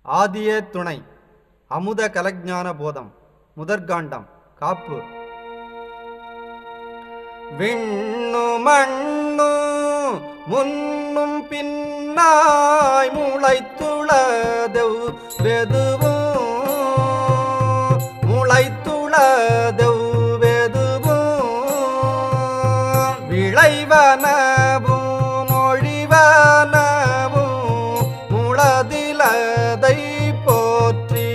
ஆதியே துணை அமுத கலஜான போதம் முதற்காண்டம் காப்பு விண்ணு மண்ணு முன்னும் பின்னாய் முளைத்துளதெவ் வெதுவும் முளைத்துளதெவ் வெதுவும் விளைவனவும் மொழிவனவும் முளதிலதை போற்றி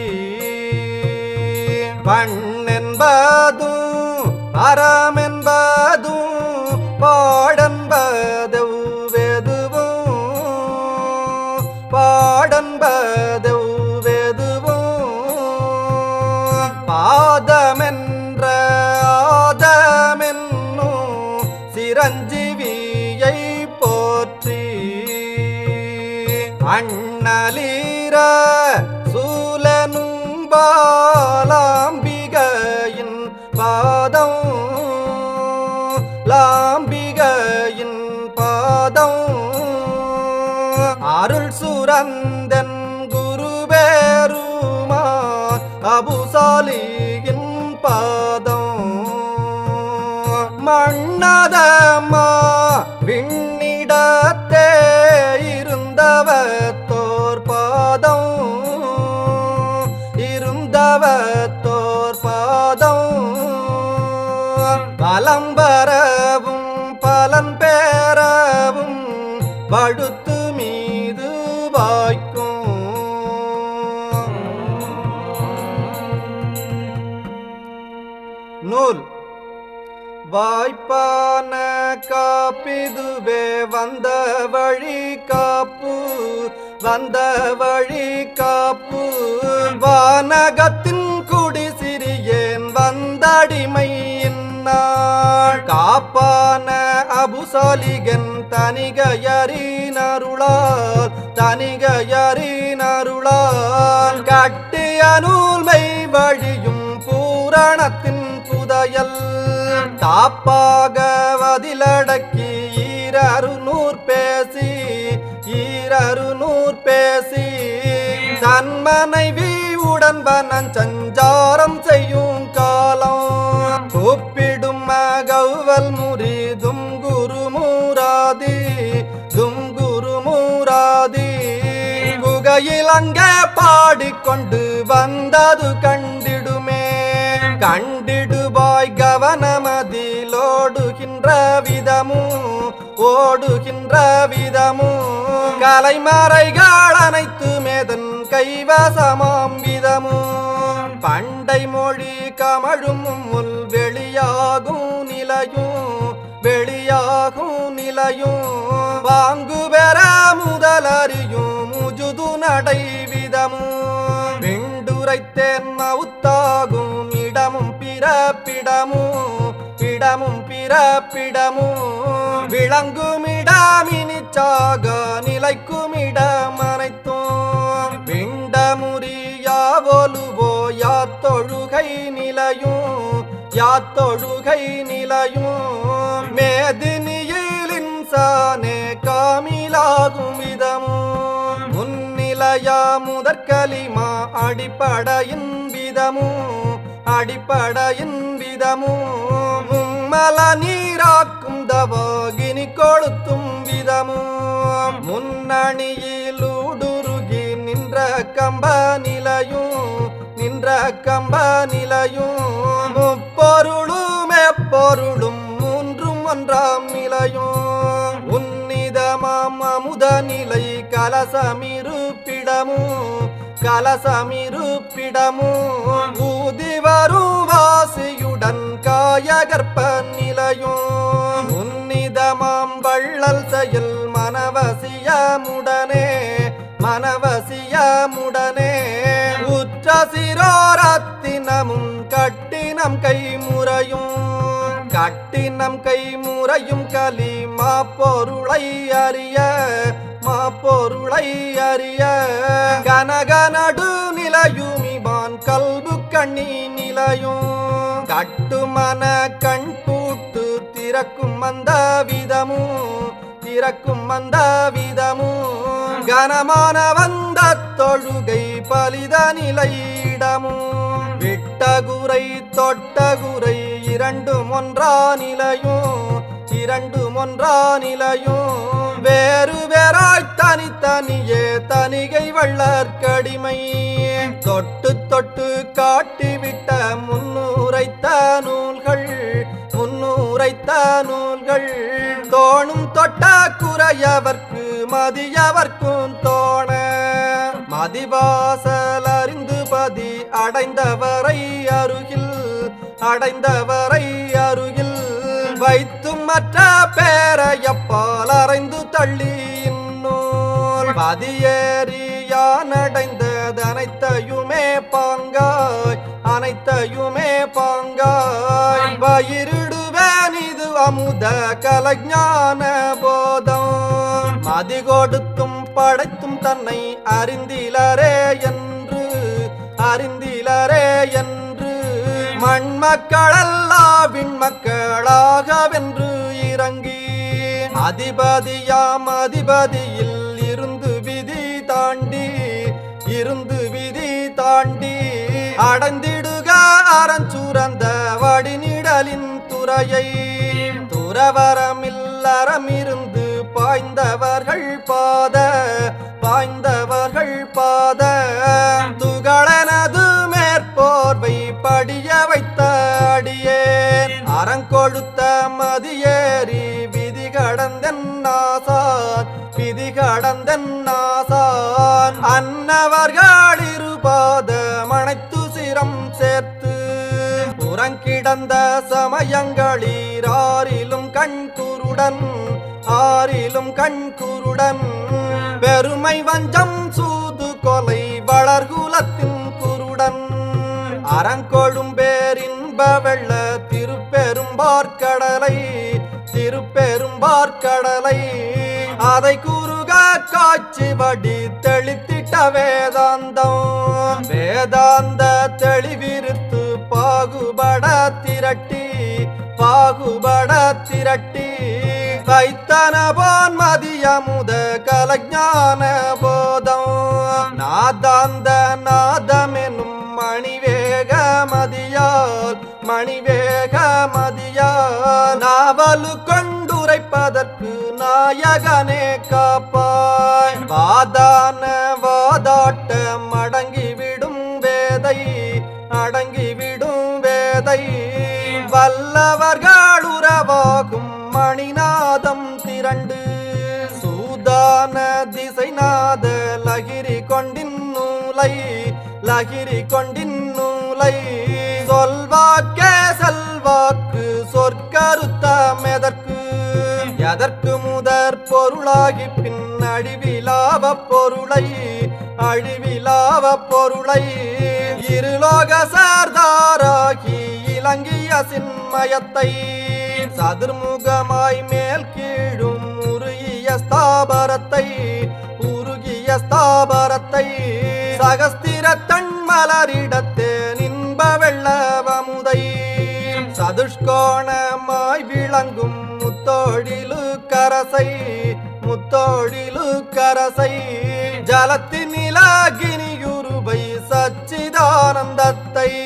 பண்ணென்பதும் அறமென்பதும் பாடன்பதெவ் வெதுவும் பாடன்பதெவ் வெதுவும் பாதமென்ற ஆதமென்னும் சிரஞ்சீவியை போற்றி அண்ணலீர சூலனும் பாலாம்பிகையின் பாதம் லாம்பிகையின் பாதம் அருள் சுரந்தன் குருவேருமா அபுசாலியின் பாதம் மன்னதம்மா விண்ணிடத்தே இருந்தவத்தோர் பாதம் இருந்தவத்தோர் பாதம் பலம் பெறவும் பலன் பெறவும் படுத்து மீது வாய்க்கும் நூல் வாய்ப்பான காப்பிதுவே வந்த வழி காப்பு வந்த வழி காப்பு வானகத்தின் குடி சிறியேன் வந்தடிமை இந்நாள் காப்பான அபுசாலிகன் தனிகையறினருளால் தனிகையறினருளால் கட்டிய நூல்மை வழியும் பூரணத்தின் புதையல் தாப்பாக வதிலடக்கி ஈரரு நூற் பேசி ஈரரு நூற் பேசி தன் மனைவி உடன்பனன் சஞ்சாரம் செய்யும் காலம் கூப்பிடும் மகவல் முறிதும் குரு மூராதி தும் குரு மூராதி குகையில் அங்கே பாடிக்கொண்டு வந்தது கண்டிடுமே கண்டிடுவாய் கவனமதிலோடுகின்ற விதமும் ஓடுகின்ற விதமும் கலைமறைகள் அனைத்துமே தன் கைவசமாம் விதமும் பண்டை மொழி கமழும் முல் வெளியாகும் நிலையும் வெளியாகும் நிலையும் வாங்கு பெற முதலறியும் முஜுது நடை விதமும் விண்டுரைத்தேன் மவுத்தாகும் இடமும் பிறப்பிடமும் இடமும் பிறப்பிடமும் விளங்கும் இடமினிச்சாக நிலைக்கும் இடம் அனைத்தும் விண்டமுறியாவொலுவோ யாத்தொழுகை நிலையும் யாத்தொழுகை நிலையும் மேதினியிலின் சானே காமிலாகும் விதமும் முன்னிலையா முதற்கலிமா அடிப்படையின் விதமும் அடிப்படையின் விதமும் மும்மல நீராக்கும் தவாகினி கொளுத்தும் விதமும் முன்னணியில் ஊடுருகி நின்ற கம்ப நிலையும் நின்ற கம்ப நிலையும் முப்பொருளும் எப்பொருளும் மூன்றும் ஒன்றாம் நிலையும் உன்னிதமாம் அமுத நிலை கலசமிருப்பிடமும் கலசமிருப்பிடமும் ஊதி வரும் வாசியுடன் காயகற்ப நிலையும் உன்னிதமாம் வள்ளல் செயல் மனவசியமுடனே மனவசியமுடனே உற்ற சிரோரத்தினமும் கட்டினம் கைமுறையும் கட்டினம் கைமுறையும் கலி மாப்பொருளை அறிய மாப்பொருளை அறிய கனகனடு நிலையுமிபான் கல்பு கண்ணி நிலையும் கட்டுமன கண் பூட்டு திறக்கும் அந்த விதமும் திறக்கும் அந்த விதமும் கனமான வந்த தொழுகை பலித நிலையிடமும் விட்டகுறை தொட்டகுறை இரண்டும் ஒன்றா நிலையும் இரண்டும் ஒன்றா நிலையும் வேறு வேறாய் தனித்தனியே தனிகை வள்ளற்கடிமை தொட்டு தொட்டு காட்டிவிட்ட முன்னுரைத்த நூல்கள் முன்னுரைத்த நூல்கள் தோணும் தொட்ட குறையவர்க்கு மதியவர்க்கும் தோண மதிவாசல் அறிந்து பதி அடைந்தவரை அருகில் அடைந்தவரை அருகில் வைத்தும் மற்ற பேரையப்பால் அறைந்து தள்ளி இந்நூல் பதியேறியான் அடைந்தது அனைத்தையுமே பாங்காய் அனைத்தையுமே பாங்காய் வயிறிடுவேன் இது அமுத கலஞான போதம் மதி கொடுத்தும் படைத்தும் தன்னை அறிந்திலரே என்று அறிந்திலரே என்று மண்மக்களல்லா விண்மக்களாக வென்று இறங்கி அதிபதியாம் அதிபதியில் இருந்து விதி தாண்டி இருந்து விதி தாண்டி அடைந்திடுக அறஞ்சுரந்த வடிநிடலின் துறையை துறவரமில்லறமிருந்து பாய்ந்தவர்கள் பாத பாய்ந்தவர்கள் பாத துகளனது மேற்போர்வை படிய வைத்த அடியேன் அறங்கொழுத்த மதியேறி விதி கடந்தென் நாசான் விதி கடந்தென் நாசான் அன்னவர்கள் இருபாத மனைத்து சிரம் சேர்த்து புறங்கிடந்த சமயங்களீர் ஆறிலும் கண் குருடன் ஆறிலும் கண் குருடன் பெருமை வஞ்சம் சூது கொலை வளர்குலத்தின் குருடன் அறங்கொழும் பேரின்ப வெள்ள திருப்பெரும்பார்க்கடலை திருப்பெரும்பார்க்கடலை அதை குறுக காட்சி வடி தெளித்திட்ட வேதாந்தம் வேதாந்த தெளிவிருத்து பாகுபட திரட்டி பாகுபட திரட்டி வைத்தனபோன் மதியமுத கலஞான போதம் நாதாந்த நாதமெனும் மணிவேக மதியால் மணிவேக மதியால் நாவலு கொண்டுரைப்பதற்கு நாயகனே காப்பாய் வாதான வாதாட்ட மடங்கிவிடும் வேதை அடங்கிவிடும் வேதை வல்லவர்கள் உறவாகும் மணிநாதம் திரண்டு சூதான திசைநாத லகிரி கொண்டின் நூலை லகிரி கொண்டின் நூலை சொல்வாக்கே செல்வாக்கு சொற்கருத்த மெதற்கு எதற்கு முதற் பொருளாகி பின் அழிவிலாவ பொருளை அழிவிலாவ பொருளை இருலோக சார்தாராகி இலங்கிய சின்மயத்தை சதுர்முகமாய் மேல் கீழும் உருகிய ஸ்தாபரத்தை உருகிய ஸ்தாபரத்தை சகஸ்திர தன்மலரிடத்தே நின்ப வெள்ளவமுதை சதுஷ்கோணமாய் விளங்கும் முத்தோடிலு கரசை முத்தோடிலு கரசை ஜலத்தின் நிலாகினியுருவை சச்சிதானந்தத்தை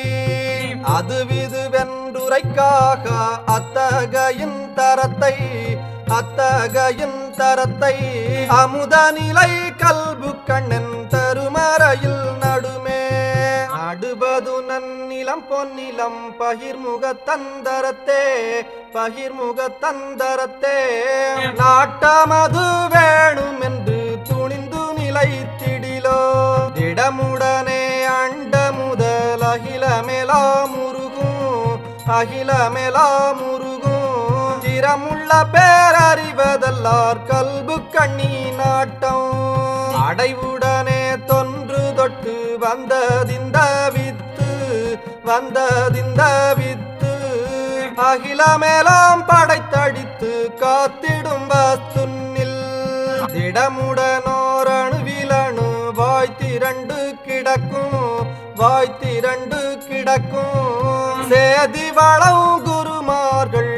அதுவிதுவென்றுரைக்காக அத்தகையின் தரத்தை அத்தகையின் தரத்தை அமுத நிலை கல்பு கண்ணன் தருமறையில் நடுமே அடுபது நன்னிலம் பொன்னிலம் பகிர்முக தந்தரத்தே பகிர்முக தந்தரத்தே நாட்டமது வேணும் என்று துணிந்து நிலைத்திடிலோ திடமுடனே அண்ட முதல் அகிலமெலா முருகும் அகிலமெலா முருகும் திறமுள்ள பேரறிவதல்லார் கல்பு கண்ணி நாட்டம் அடைவுடனே தொன்று தொட்டு வந்ததிந்த வித்து வந்ததிந்த வித்து அகிலமேலாம் படைத்தடித்து காத்திடும் வஸ்துன்னில் திடமுடனோர் அணுவிலணு வாய் திரண்டு கிடக்கும் வாய் திரண்டு கிடக்கும் சேதி வளம் குருமார்கள்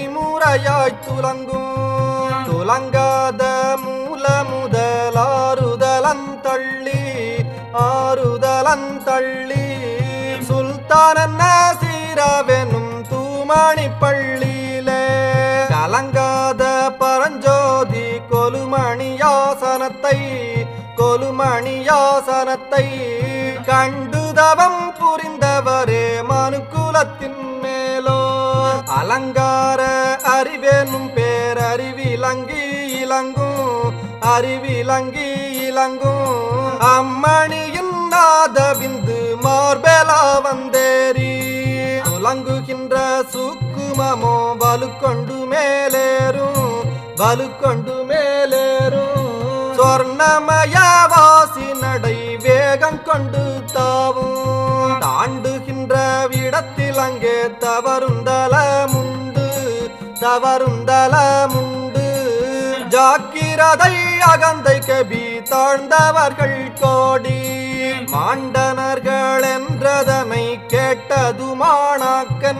கைமுறையாய் துலங்கும் துலங்காத மூல முதலாறு கலந்தள்ளி சுல்தான் சீராவெனும் தூமணி பள்ளியிலே கலங்காத பரஞ்சோதி கொலுமணியாசனத்தை கொலுமணியாசனத்தை கண்டுதவம் புரிந்தவரே மனுக்குலத்தின் மேலோ அலங்கார அறிவேனும் பேரறிவிலங்கி இலங்கும் அறிவிலங்கி இலங்கும் அம்மணியின் நாதவிந்து மார்பேலா வந்தேரி துலங்குகின்ற சுக்குமமோ வலுக்கொண்டு மேலேறும் வலுக்கொண்டு மேலேறும் சொர்ணமய வாசி நடை வேகம் கொண்டு தாவும் தாண்டுகின்ற விடத்தில் அங்கே தவறுந்தலமுண்டு தவறுந்தலமுண்டு ஜாக்கிரதை அகந்தை கபி தாழ்ந்தவர்கள் கோடி மாண்டனர்கள் என்றதனை கேட்டதுமானாக்கன்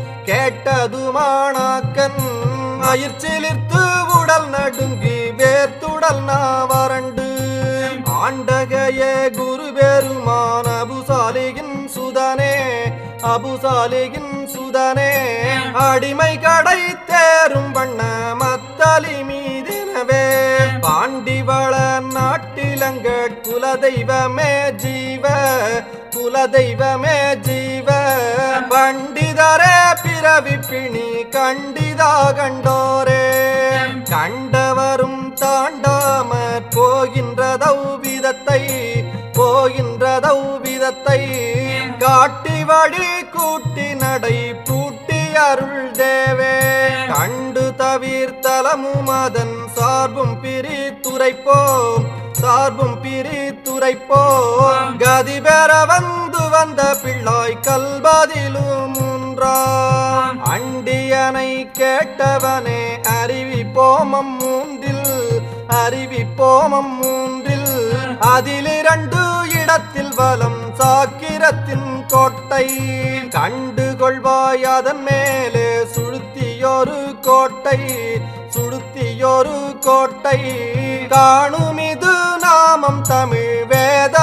கேட்டதுமானாக்கன் அயிர்ச்சிலிர்த்து உடல் நடுங்கி வேர்த்துடல் நாவரண்டு ஆண்டகையே குரு பெருமான் அபுசாலிகின் சுதனே அபுசாலிகின் சுதனே அடிமை கடை தேரும் வண்ண மத்தலி மீதினவே பாண்டிவள நாட்டிலங்க குலதெய்வமே ஜீவ குலதெய்வமே ஜீவ பண்டிதரே பிறவி பிணி கண்டிதா கண்டோரே கண்டவரும் தாண்டாமற் போகின்றதௌ விதத்தை போகின்றதௌ விதத்தை காட்டி வழி கூட்டி நடை பூட்டி அருள் தேவே கண்டு தவிர்த்தலமும் அதன் சார்பும் பிரித்துரைப்போம் சார்பும் பிரித்துரைப்போம் கதி பெற வந்து வந்த பிள்ளாய் கல்பதிலும் மூன்றாம் அண்டியனை கேட்டவனே அறிவிப்போமம் மூன்றில் அறிவிப்போமம் மூன்றில் அதிலிரண்டு இடத்தில் வலம் சாக்கிரத்தின் கோட்டை கண்டு கொள்வாய் அதன் மேலே சுழுத்தியொரு கோட்டை சுடுத்தியொரு கோட்டை காணுமிது நாமம் தமிழ் வேத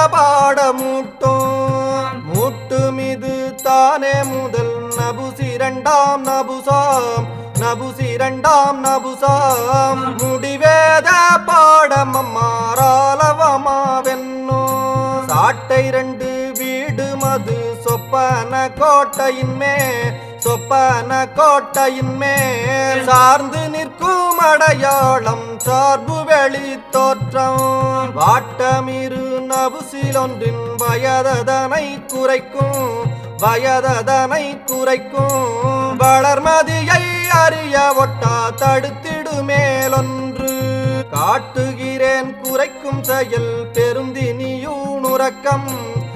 பாடமூட்டும் மூட்டுமிது தானே முதல் நபுசிரண்டாம் நபுசாம் நபுசிரண்டாம் நபுசாம் முடிவேத பாடம் மாறாலவமாவென்னோ சாட்டை ரெண்டு வீடு மது சொப்பன கோட்டையின் மே சொப்பன கோட்டையின் மேல் சார்ந்து நிற்கும் அடையாளம் சார்பு வெளி தோற்றம் வாட்டமிரு நபுசிலொன்றின் வயதனை குறைக்கும் வயதனை குறைக்கும் வளர்மதியை அறிய ஒட்டா தடுத்திடு மேலொன்று காட்டுகிறேன் குறைக்கும் செயல் பெருந்தினியூணுறக்கம்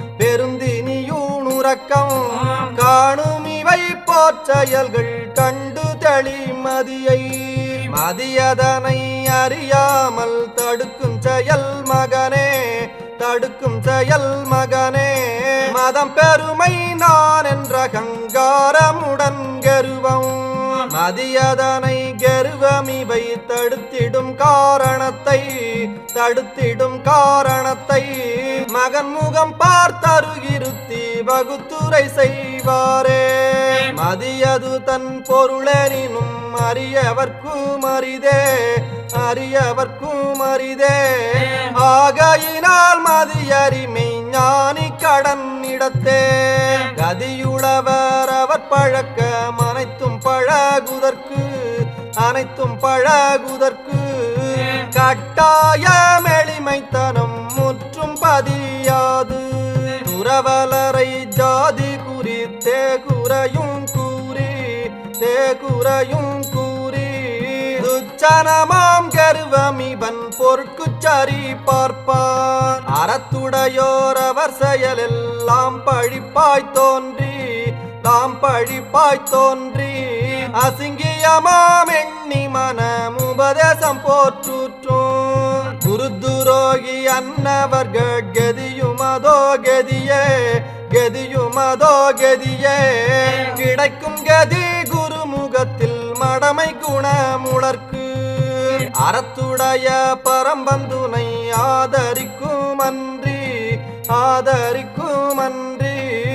பெருந்தினியூணுறக்கம் காணும் இவை போற்செயல்கள் கண்டு தெளி மதியை மதியதனை அறியாமல் தடுக்கும் செயல் மகனே தடுக்கும் செயல் மகனே மதம் பெருமை நான் என்ற கங்காரமுடன் கருவம் மதியதனை கருவமிவை தடுத்திடும் காரணத்தை தடுத்திடும் காரணத்தை மகன் முகம் பார்த்தருகிருத்தி வகுத்துரை செய்வாரே மதியது தன் பொருளெனினும் அறியவர்க்கும் அரிதே அறியவர்க்கும் அரிதே ஆகையினால் மதியறிமை ஞானி கடன் இடத்தே கதியுளவர் அவர் பழக்க அனைத்தும் பழகுதற்கு அனைத்தும் பழகுதற்கு கட்டாய மெளிமைத்தனம் முற்றும் பதியாது துறவலரை ஜாதி குறி தேகுறையும் கூறி தேகுறையும் கூறி துச்சனமாம் கருவமிவன் பொற்குச்சரி பார்ப்பார் அறத்துடையோர் அவர் செயலெல்லாம் பழிப்பாய் தோன்றி தாம் பழிப்பாய் தோன்றி அசிங்கியமாம் எண்ணி மனம் உபதேசம் போற்றுற்றும் குருதுரோகி அன்னவர்கள் கதியுமதோ கதியே கதியுமதோ கதியே கிடைக்கும் கதி குருமுகத்தில் மடமை குணமுடற்கு அறத்துடைய பரம்பந்துனை ஆதரிக்கும் அன்றி ஆதரிக்குமன்றி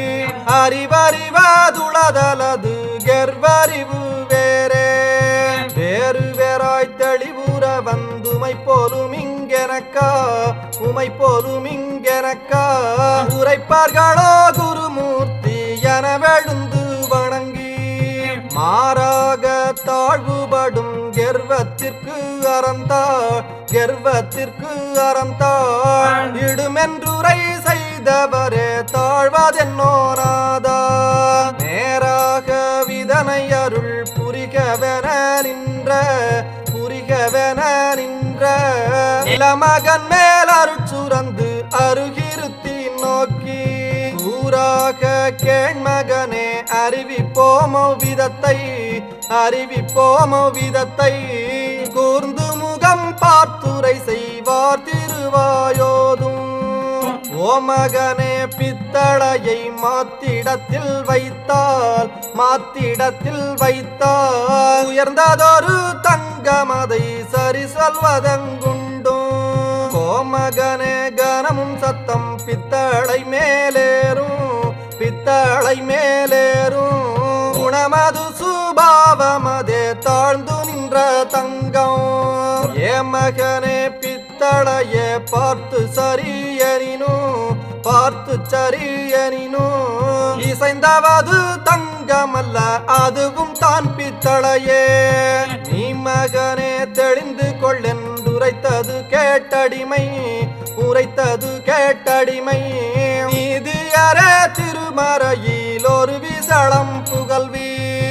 அறிவறிவதுளதலது கெர்வறிவு வேறே வேறு வேறாய் தெளிவுற வந்துமை போலும் இங்கெனக்கா உமை போலும் இங்கெனக்கா உரைப்பார்களோ குருமூர்த்தி என வெழுந்து வணங்கி மாறாக தாழ்வுபடும் கெர்வத்திற்கு அறந்தாள் கெர்வத்திற்கு அறந்தாள் இடுமென்றுரை செய்தவரே தாழ்வதென்னோராதா நேராக விதனை அருள் புரிகவென நின்ற புரிகவென நின்ற இளமகன் மேல் அருள் சுரந்து அருகிருத்தி நோக்கி ஊராக கேண்மகனே அறிவிப்போமோ விதத்தை அறிவிப்போமோ விதத்தை கூர்ந்து முகம் பார்த்துரை செய்வார் திருவாயோதும் ஓமகனே பித்தளையை மாத்திடத்தில் வைத்தால் மாத்திடத்தில் வைத்தால் உயர்ந்ததொரு தங்கமதை சரி சொல்வதங்குண்டும் கோமகனே கனமும் சத்தம் பித்தளை மேலேறும் பித்தளை மேலேறும் குணமது சுபாவமதே தாழ்ந்து நின்ற தங்கம் ஏமகனே பித்தளையே பார்த்து சரியனினும் பார்த்து சரியனினும் இசைந்தவது தங்கமல்ல அதுவும் தான் பித்தளையே நீ மகனே தெளிந்து கொள்ளென்றுரைத்தது கேட்டடிமை உரைத்தது கேட்டடிமை நீதி அற திருமறையில் ஒரு விசளம் புகழ்வி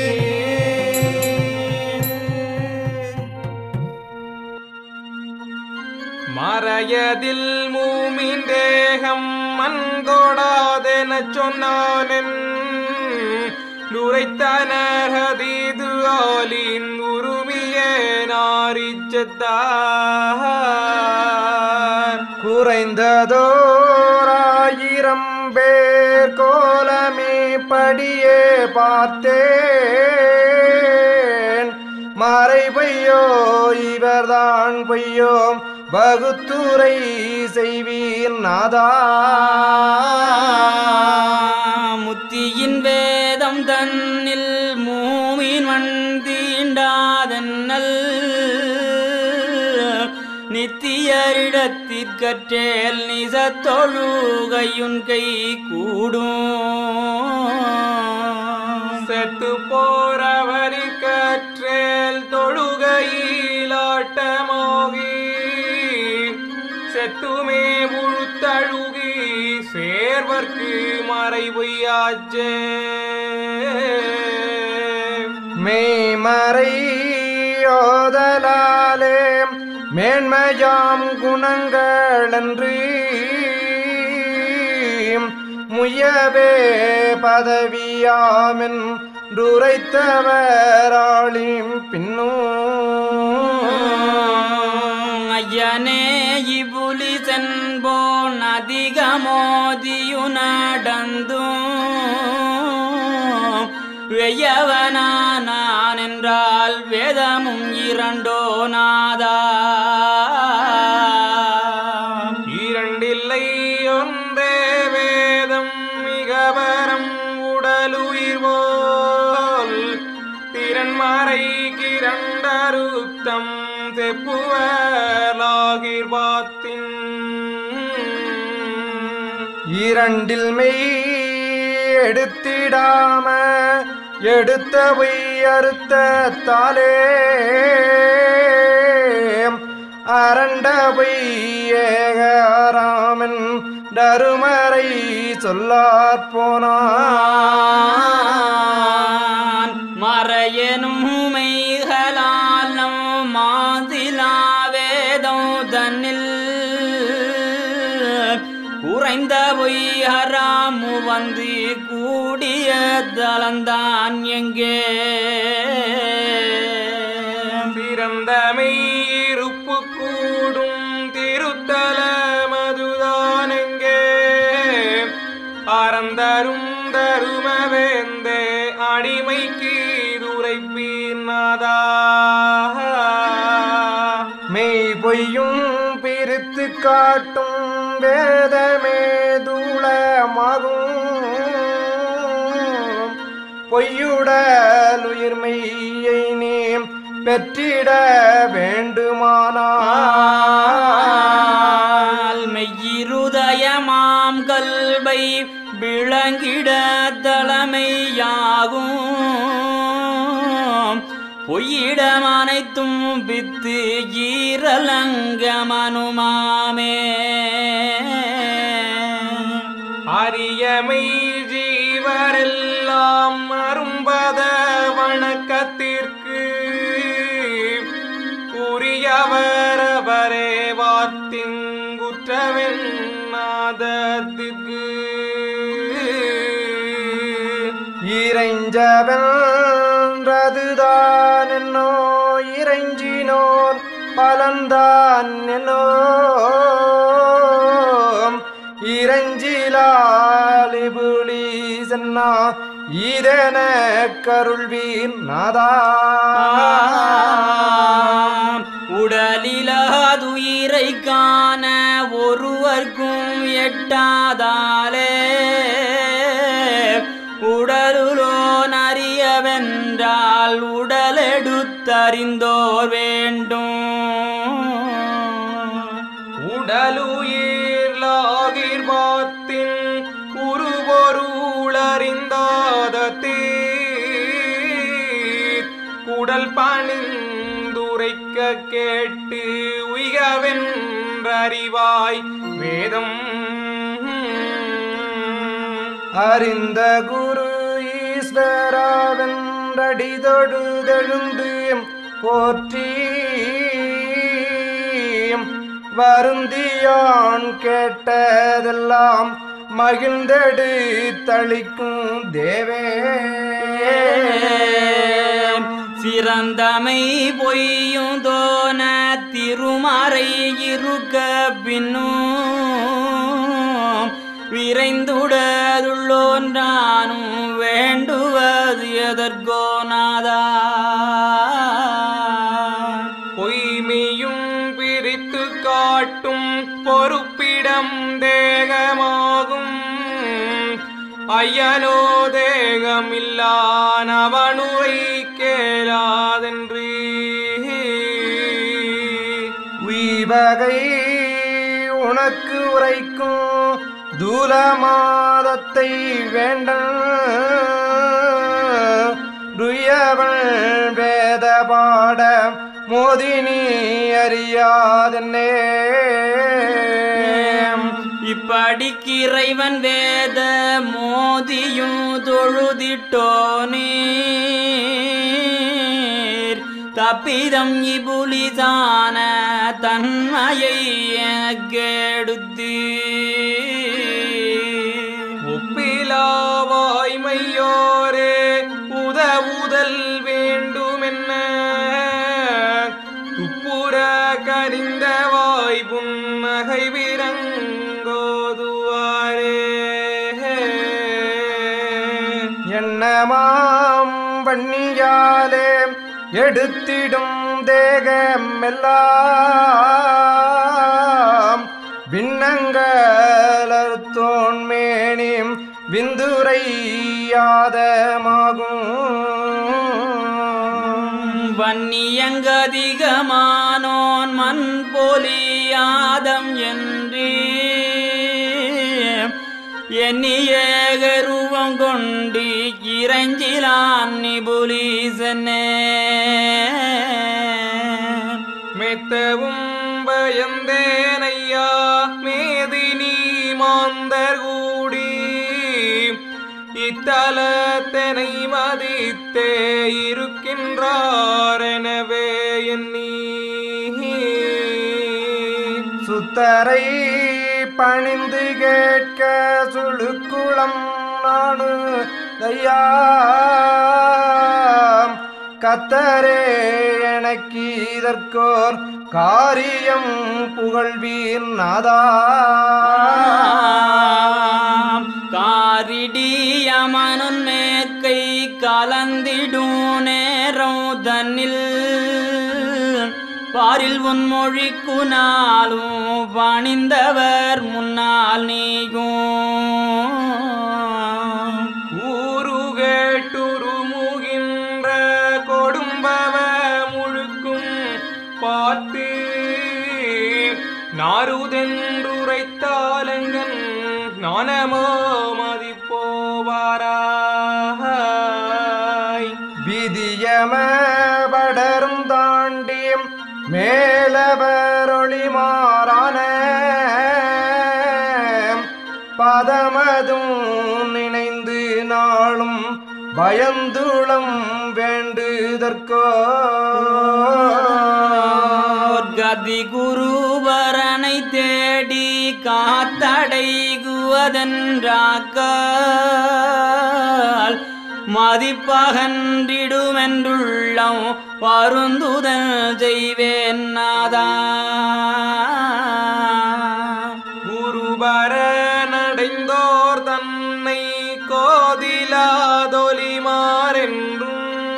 மறையதில் மூமின் தேகம் மண்கொடாதென சொன்னானென் நுரைத்தனர் ஹதீது ஆலின் உருவியே நாரிச்சத்தார் குறைந்ததோராயிரம் பேர் கோலமே படியே பார்த்தேன் மறை பொய்யோ இவர்தான் பொய்யோ வகுத்துரை செய்வீர் நாதா முத்தியின் வேதம் தன்னில் மூமின் வந்தீண்டாதன்னல் நித்தியரிடத்திற்கற்றேல் நிசத்தொழுகையுன் கை கூடும் செத்து போறவரி கற்றேல் தொழுகையிலாட்டமோகி செத்துமே முழுத்தழுகி சேர்வர்க்கு மறைபொய்யாச்சே மெய்மறை யோதலாலே மேன்மையாம் குணங்களன்று முயவே பதவியாமென் உரைத்தவராளிம் பின்னும் ஐயனே இபுலி சென்போன் அதிகமோதியு நடந்தும் வெய்யவனானான் என்றால் வேதமும் இரண்டோ நாதா இரண்டில்லை ஒன்றே வேதம் மிகவரம் உடலுயிர் போல் திறன்மறை கிரண்டருத்தம் செப்புவலாகிர் பாத்தின் இரண்டில் மெய் எடுத்திடாம எடுத்த பொய் அறுத்த தாலே அரண்ட பொய் ஏகராமன் டருமறை சொல்லாற் போனான் மறையனும் மெய்களால் நம் மாதிலாவேதம் தன்னில் குறைந்த பொய்யராமு வந்து கூடிய தளந்தான் எங்கே பிறந்தமை இருப்பு கூடும் திருத்தல மதுதானெங்கே அறந்தரும் தருமவேந்தே அடிமைக்கு துரைப்பீர்நாதா மெய் பொய்யும் பிரித்து காட்டும் வேதமே தூளமாகும் பொய்யுடல் உயிர்மெய்யை நீ பெற்றிட வேண்டுமானால் மெய்யிருதயமாம் கல்வை விளங்கிட தலைமையாகும் பொய்யிடம் அனைத்தும் பித்து ஈரலங்கமனுமாமே அரியமை ஜீவரெல்லாம் அரும்பத வணக்கத்திற்கு உரியவரவரே வாத்திங்குற்றவென் நாதத்திற்கு இறைஞ்சவன்றதுதான் என்னோ இறைஞ்சினோர் பலன்தான் என்னோ இறைஞ்சிலாலிபுலி சென்னா இதன கருள்வீர் நாதா உடலிலாதுயிரை காண ஒருவர்க்கும் எட்டாதாலே உடலுலோன் அறியவென்றால் உடலெடுத்தறிந்தோர் வேண்டும் உடலுயிர் லாகிர் பாத்தின் உருவொருளறிந்தாத தீர் குடல் பணிந்துரைக்க கேட்டு உய்கவென்றறிவாய் வேதம் அறிந்த குரு ஈஸ்வராவென்றடி தொழுதெழுந்து போற்றி வருந்தியான் கேட்டதெல்லாம் மகிழ்ந்தெடு தளிக்கும் தேவே சிறந்தமை பொய்யும் தோன திருமறை இருக்க பின்னும் விரைந்துடதுள்ளோன்றானும் வேண்டுவது எதற்கோ நாதா பொய்மையும் பிரித்து காட்டும் பொறுப்பிடம் தேகமாகும் ஐயனோ தேகமில்லானவனுரை கேளாதென்று உய்வகை உனக்கு உரைக்கும் தூலமாதத்தை வேண்ட ருயவள் வேத பாட மோதினி அறியாதென்னே இப்படிக்கு இறைவன் வேத மோதியும் தொழுதிட்டோ நீர் தப்பிதம் இபுலிதான தன்மையை எனக்கெடுத்து ஒப்பிலாவாய்மையோரே உதவுதல் வேண்டுமென்ன துப்புர கரிந்த வாய் புன்னகை விரங்கோதுவாரே எண்ணமாம் வன்னியாலே எடுத்திடும் தேகமெல்லாம் விண்ணங்களர்த்தோன் மேனி விந்துரையாதமாகும் வன்னியங்கதிகமானோன் மண் பொலியாதம் என்று எண்ணியேகருவம் கொண்டு இறைஞ்சிலான் நிபுலீசனே மெத்தவும் பயந்தேனையா மேதினி மாந்தர் கூடி இத்தலத்தனை மதித்தே இருக்கின்றார் எனவே எண்ணி சுத்தரை பணிந்து கேட்க சுழுக்குளம் நானு தையாம் கத்தரே எனக்கு இதற்கோர் காரியம் புகழ்வீர் நாதா காரிடியமனுன் மேற்கை கலந்திடும் நேரம் தன்னில் பாரில் உன்மொழி குனாலும் பணிந்தவர் முன்னால் நீகும் ஊரு கேட்டுருமுகின்ற கொடும்பவ முழுக்கும் பார்த்து நாருதென்றுரைத்தாலங்கன் நானமோ மதிப்போவாராய் விதியம படரும் தாண்டியும் மேலவரொளி மாறான பதமதும் நினைந்து நாளும் பயந்துளம் வேண்டுதற்கோ கதி குருவரனை தேடி காத்தடைகுவதென்றாக்கால் மதிப்பகன்றிடுமென்றுள்ளம் பருந்துதல் செய்வேன் நாதா குருபரனடைந்தோர் தன்னை கோதிலாதொலிமாறென்றும்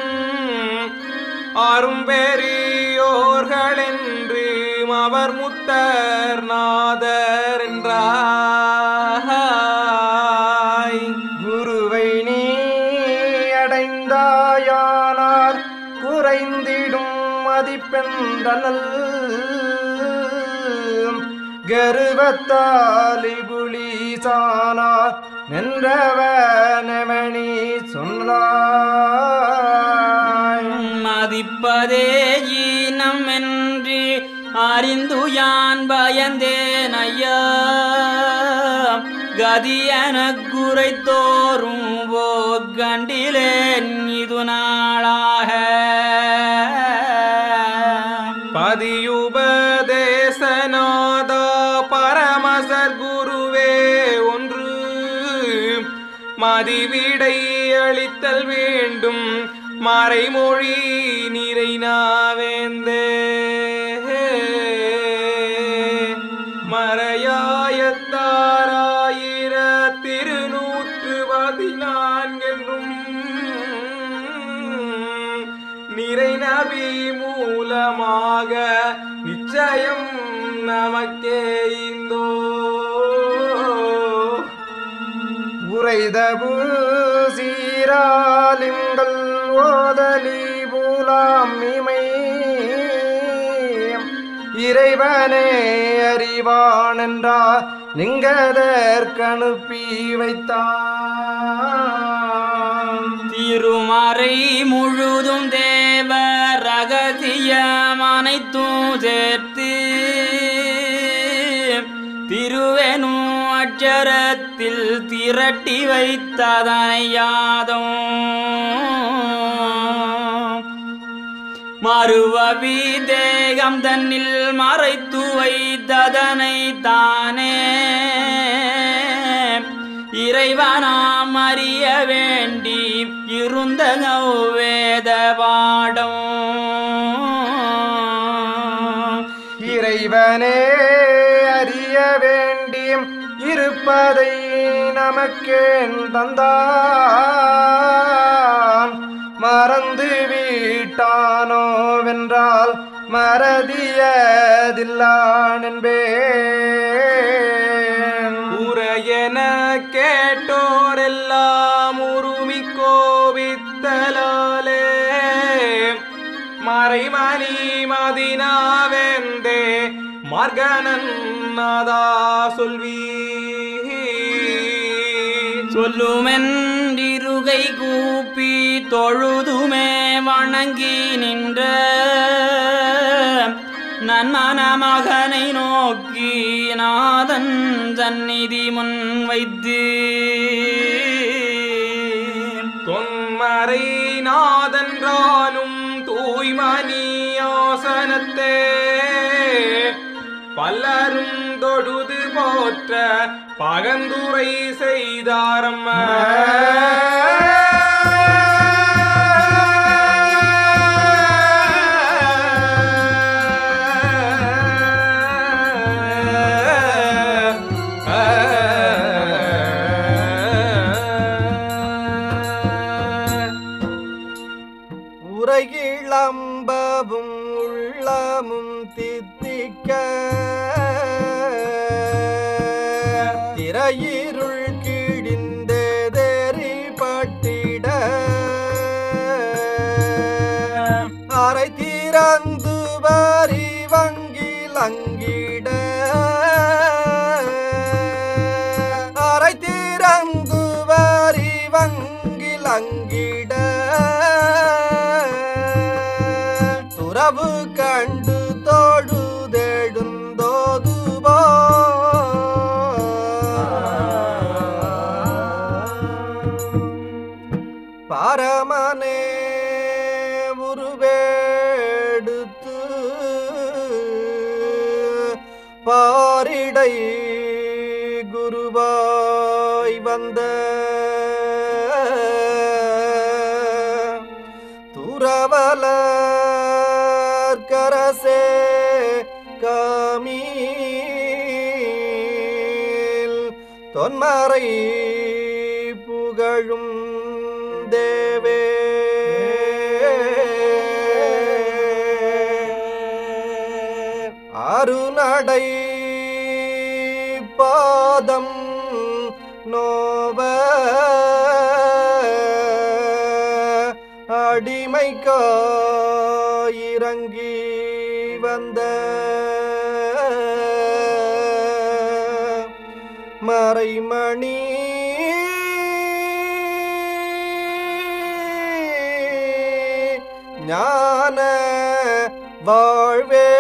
அரும்பெரியோர்களென்று அவர் முத்தர் நாதர் என்றாய் குருவை நீ அடைந்தாயானால் குறைந்திடும் மதிப்பென்றனல் கருவத்தாலி புலிசானார் நின்றவனமணி சொன்னாய் மதிப்பதே ஈனம் என்று அறிந்து யான் பயந்தேன் ஐயா கதியன குறைத்தோறும் போ கண்டிலேன் இது நாளாக பதியுபதேசநாதா பரமசர் குருவே ஒன்று மதிவிடை அளித்தல் வேண்டும் மறைமொழி நிறைநாவேந்தே மறையாயத்தாராயிர திருநூற்று பதினான்கென்றும் நிறைநபி மூலமாக நிச்சயம் நமக்கே இந்தோ உரைதபு சீராலிங்கள் ஓதலி பூலாம் இமை இறைவனே அறிவான் என்றார் லிங்கதற்கனுப்பி வைத்தான் திருமறை முழுதும் தேவ ரகசியம் அனைத்தும் சேர்த்து திருவெனும் அச்சரத்தில் திரட்டி வைத்ததனை யாதும் மறுவவி தேகம் தன்னில் மறைத்து வைத்ததனை தானே இறைவனாம் அறிய வேண்டி இருந்த வேத பாடம் இறைவனே அறிய வேண்டியும் இருப்பதை நமக்கேன் தந்தான் மறந்து வீட்டானோ வென்றால் மறதியதில்லான் என்பேன் உரையென கேட்டோரெல்லாம் உருமி கோபித்தலாலே மறைமணி மதினாவெந்தே மார்கனன் நாதா சொல்வீ சொல்லுமென்றிருகை கூப்பி தொழுதுமே வணங்கி நின்ற நன்மன மகனை நோக்கி நாதன் சந்நிதி முன் வைத்து தொன்மறை நாதன்றாலும் தூய்மணி ஆசனத்தே பலரும் தொழுது போற்ற பகந்துரை செய்தாரம்ம உரையிளம்பவும் உள்ளமும் வந்த துறவலர்கரசே காமீல் தொன்மறை புகழும் தேவே அருநடை பாதம் நோவ அடிமைக்காயிறங்கி வந்த மறைமணி ஞான வாழ்வே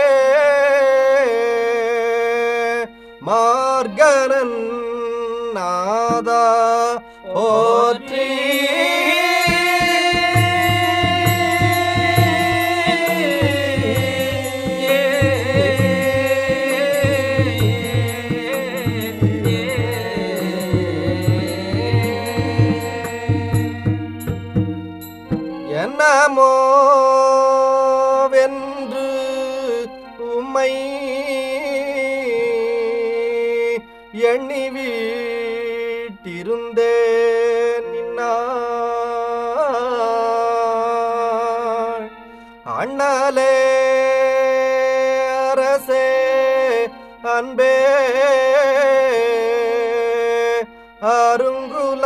மார்கரன் நாதா போற்றி என்னமோ வென்று உம்மை எண்ணி வீட்டிருந்தேன் நின்னாள் அண்ணலே அரசே அன்பே அருங்குல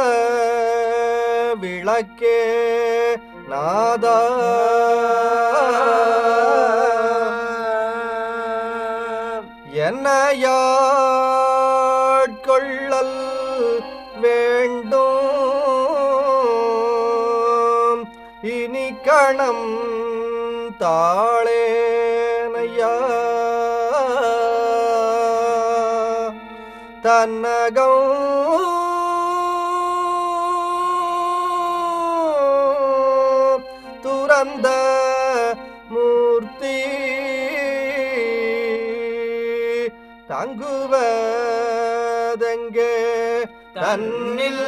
விளக்கே நாதா என்னையாட்கொள்ளல் வேண்டும் இனி கணம் தாளேனையா தன்னகம் துறந்த மூர்த்தி தங்குவதெங்கே தன்னில்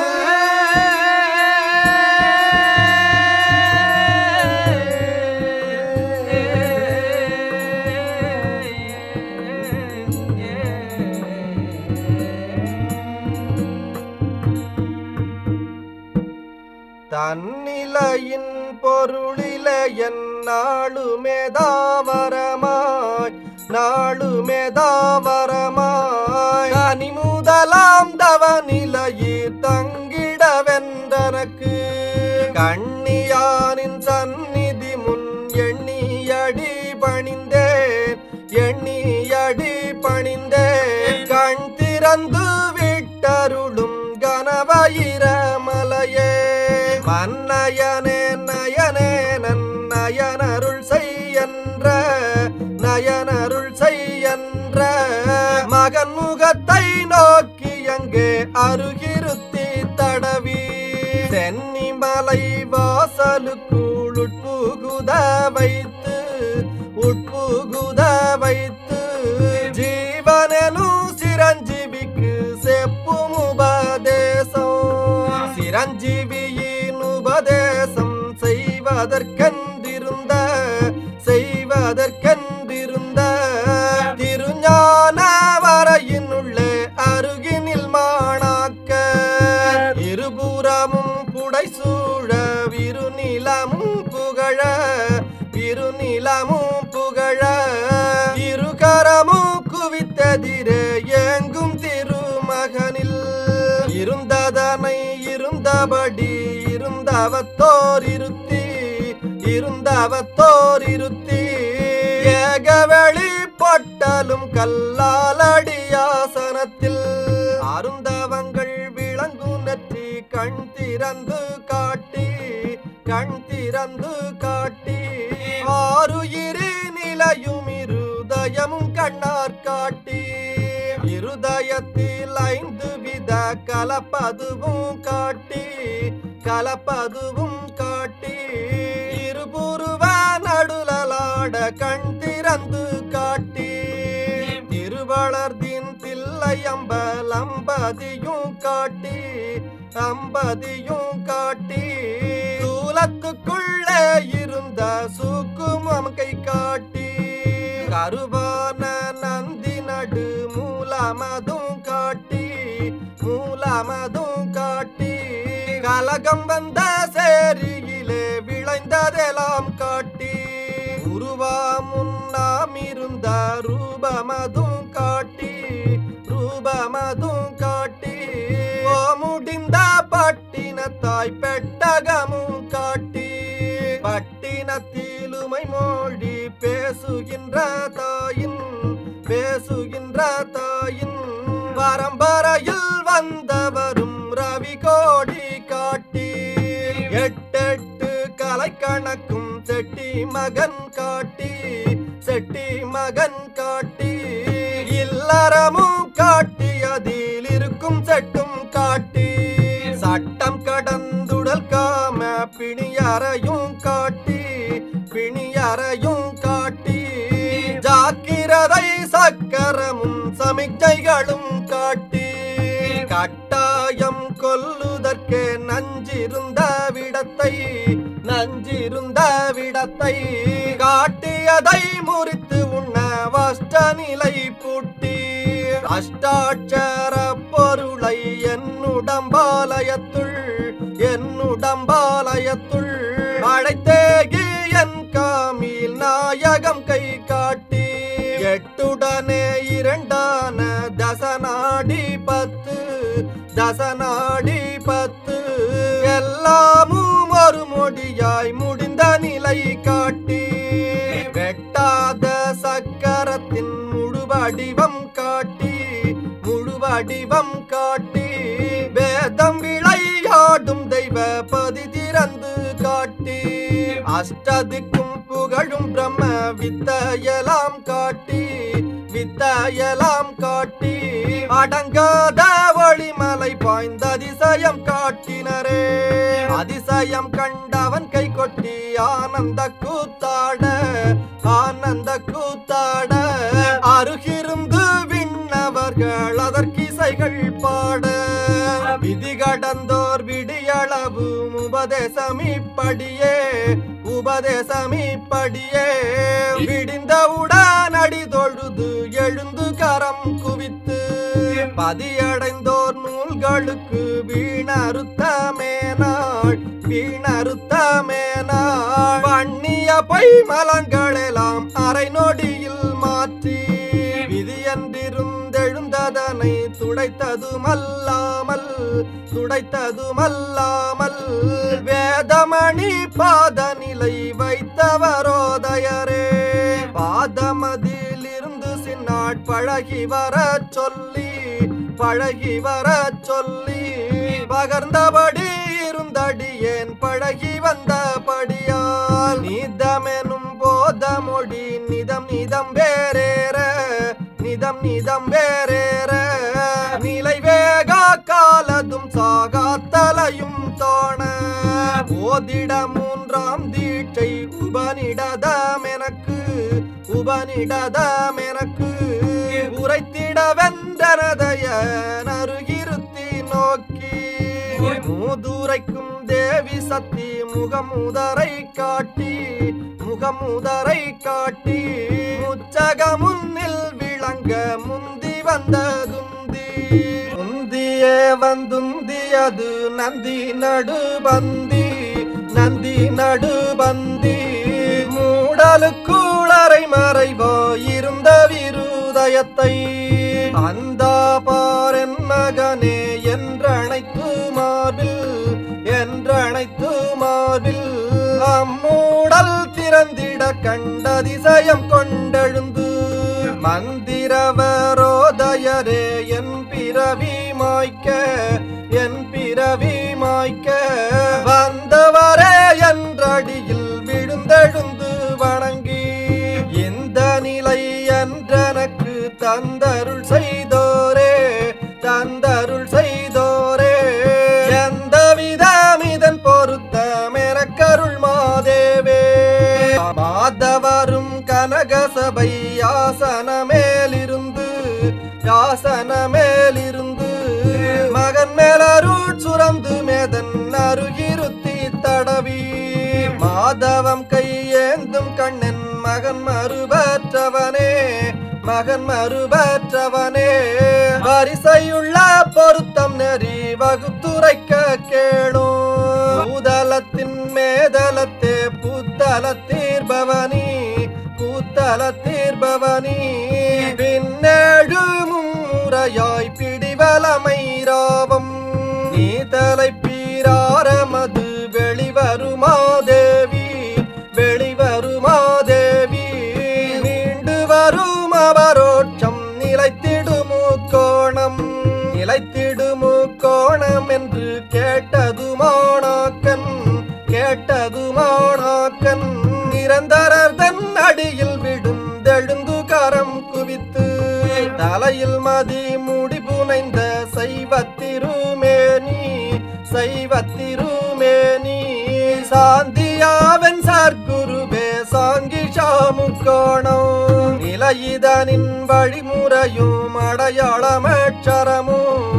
தன்னிலையின் பொருளில என்னாளுமே தாவரமாய் நாளுமே தாவரமாய் அனி முதலாம் தவநிலையில் தங்கிடவென்றனக்கு கண்ணியானின் சந்நிதி முன் எண்ணியடி பணிந்தேன் எண்ணியடி பணிந்தேன் கண் திறந்து விட்டருளும் கனவயிர மலையே மன்னயனே நயனே நன்னயனருள் செய்யன்ற நயனருள் செய்யன்ற மகன் முகத்தை நோக்கி அங்கே அருகிருத்தி தடவி சென்னிமலை வாசலுக்குள் உட்புகுத வைத்து உட்புகுத வைத்து ஜீவனெனும் சிரஞ்சீவிக்கு செப்பும் உபதேசம் சிரஞ்சீவியின் உபதேசம் செய்வதற்கென்றிருந்த செய்வதற்கென்றிருந்த திருஞான வரையினுள்ளே அருகினில் மாணாக்க இருபுறமும் புடைசூழ விருநிலமும் புகழ விருநிலமும் புகழ இருகரமும் குவித்ததிரே எங்கும் திருமகனில் இருந்ததனை இருந்தபடி இருந்தவத்தோர் இருத்தி இருந்தவத்தோர் இருத்தி ஏகவெளி பொட்டலும் கல்லாலடியாசனத்தில் அருந்தவங்கள் விளங்கும் நெற்றி கண் திறந்து காட்டி கண் திறந்து காட்டி ஆறுயிரி நிலையும் இருதயமும் கண்ணார் காட்டி இருதயத்தில் ஐந்து வித கலப்பதுவும் காட்டி கலப்பதுவும் காட்டி இருபுருவ நடுலலாட கண் திறந்து காட்டி திருவளர்தின் தில்லை அம்பலம்ப அம்பதியும் காட்டி அம்பதியும் காட்டி தூலத்துக்குள்ளே இருந்த சூக்குமம் கை காட்டி கருவான நந்தி நடு மூலமதும் காட்டி மூலமதும் காட்டி கலகம் வந்த சேரியிலே விளைந்ததெல்லாம் காட்டி உருவா முன்னாம் இருந்த ரூபமதும் காட்டி ரூபமதும் காட்டி ஓ முடிந்த பட்டினத்தாய் பெட்டகமும் காட்டி பட்டினத்திலுமை மொழி பேசுகின்ற தாயின் பேசுகின்ற தாயின் பரம்பரையில் வந்தவரும் ரவி கோடி காட்டி எட்டெட்டு கலை கணக்கும் செட்டி மகன் காட்டி செட்டி மகன் காட்டி இல்லறமும் காட்டி அதில் இருக்கும் செட்டும் காட்டி சட்டம் கடந்துடல் காம பிணியறையும் காட்டி பிணியறையும் காட்டி ஜாக்கிரதை சக்கரமும் சமிக்கைகளும் காட்டி கட்டாயம் கொல்லுதற்கே நஞ்சிருந்த விடத்தை நஞ்சிருந்த விடத்தை காட்டியதை முறித்து உண்ண வஷ்ட நிலை பூட்டி அஷ்டாட்சர பொருளை என்னுடம்பாலயத்துள் என்னுடம்பாலயத்துள் அழைத்தேகி என் காமில் நாயகம் கை காட்டி எட்டுடனே இரண்டான தசநாடி பத்து தசநாடி பத்து எல்லாமும் ஒரு மொழியாய் முடிந்த நிலை காட்டி வெட்டாத சக்கரத்தின் முழு வடிவம் காட்டி முழு வடிவம் காட்டி வேதம் விளையாடும் தெய்வ பதி திறந்து காட்டி அஷ்டதிக்கும் புகழும் பிரம்ம வித்தையலாம் காட்டி வித்தையலாம் காட்டி அடங்காத ஒளிமலை பாய்ந்த அதிசயம் காட்டினரே அதிசயம் கண்டவன் கை கொட்டி ஆனந்த கூத்தாட ஆனந்த கூத்தாட அருகிருந்து விண்ணவர்கள் அதற்கிசைகள் பாட விதி கடந்தோர் விடியளவு உபதேசம் இப்படியே உபதேசம் இப்படியே விடிந்தவுடன் அடி தொழுது எழுந்து கரம் குவித்து பதியடைந்தோர் நூல்களுக்கு வீணருத்தமேனாள் வீணருத்தமேனாள் பண்ணிய பொய் மலங்களெல்லாம் அரை நொடியில் மாற்றி விதியன்றிருந்தெழுந்ததனை துடைத்ததுமல்லாமல் துடைத்ததுமல்லாமல் வேதமணி பாத நிலை வைத்தவரோதயரே பாதமதில் இருந்து சின்னாட் பழகி வர சொல்லி பழகி வர சொல்லி பகர்ந்தபடி இருந்தடியேன் பழகி வந்தபடியால் நீதமெனும் போதமொழி நிதம் நிதம் வேறேற நிதம் நிதம் வேறேற நிலை வேகா காலதும் சாகாத்தலையும் தோண ஓதிட மூன்றாம் தீட்சை உபனிடதம் எனக்கு உபனிடதம் எனக்கு உரைத்திட வென்றனதைய நருகிருத்தி நோக்கி மூதுரைக்கும் தேவி சக்தி முகமுதரை காட்டி முகமுதரை காட்டி முச்சக முன்னில் விளங்க முந்தி வந்ததுந்தி முந்தியே வந்துந்தியது நந்தி நடுபந்தி நந்தி நடுபந்தி மூடலுக்குளரை மறைவோ இருந்த விருதயத்தை அந்தா பாரென் மகனே என்றழைத்து மார்பில் என்றழைத்து மார்பில் அம்மூடல் திறந்திட கண்டதிசயம் கொண்டெழுந்து மந்திரவரோதயரே என் பிறவி மாய்க்க என் பிறவி மாய்க்க வந்தவரே என்றடியில் விழுந்தெழுந்து வணங்கி இந்த நிலை என்றனக்கு தந்தருள் செய்தோரே தந்தருள் செய்தோரே எந்த விதம் இதன் பொருத்தமெனக்கருள் மாதேவே மாதவரும் கனகசபை யாசன மேலிருந்து யாசன மேலிருந்து மகன் மறுபற்றவனே வரிசையுள்ள பொருத்தம் நெறி வகுத்துரைக்க கேளும் பூதலத்தின் மேதலத்தே புத்தல தீர்பவனி புத்தல தீர்பவனி பின்னேழு முறையாய் பிடிவலமை ராவம் நீ தலை பீராரமது வெளிவருமா தேவி வெளிவருமா தேவி மீண்டு வரும் அவரோட்சம் நிலைத்திடுமு கோணம் நிலைத்திடுமு கோணம் என்று கேட்டதுமானாக்கன் கேட்டதுமானாக்கன் நிரந்தரர் தன் அடியில் விடுந்தெழுந்து கரம் குவித்து தலையில் மதி முடி புனைந்த சைவத்திருமேனி சைவத்திருமேனி சாந்தியாவன் சார்குருவே சாங்கி சாமுக்கோணம் நிலையிதனின் வழிமுறையும் அடையாளமட்சரமும்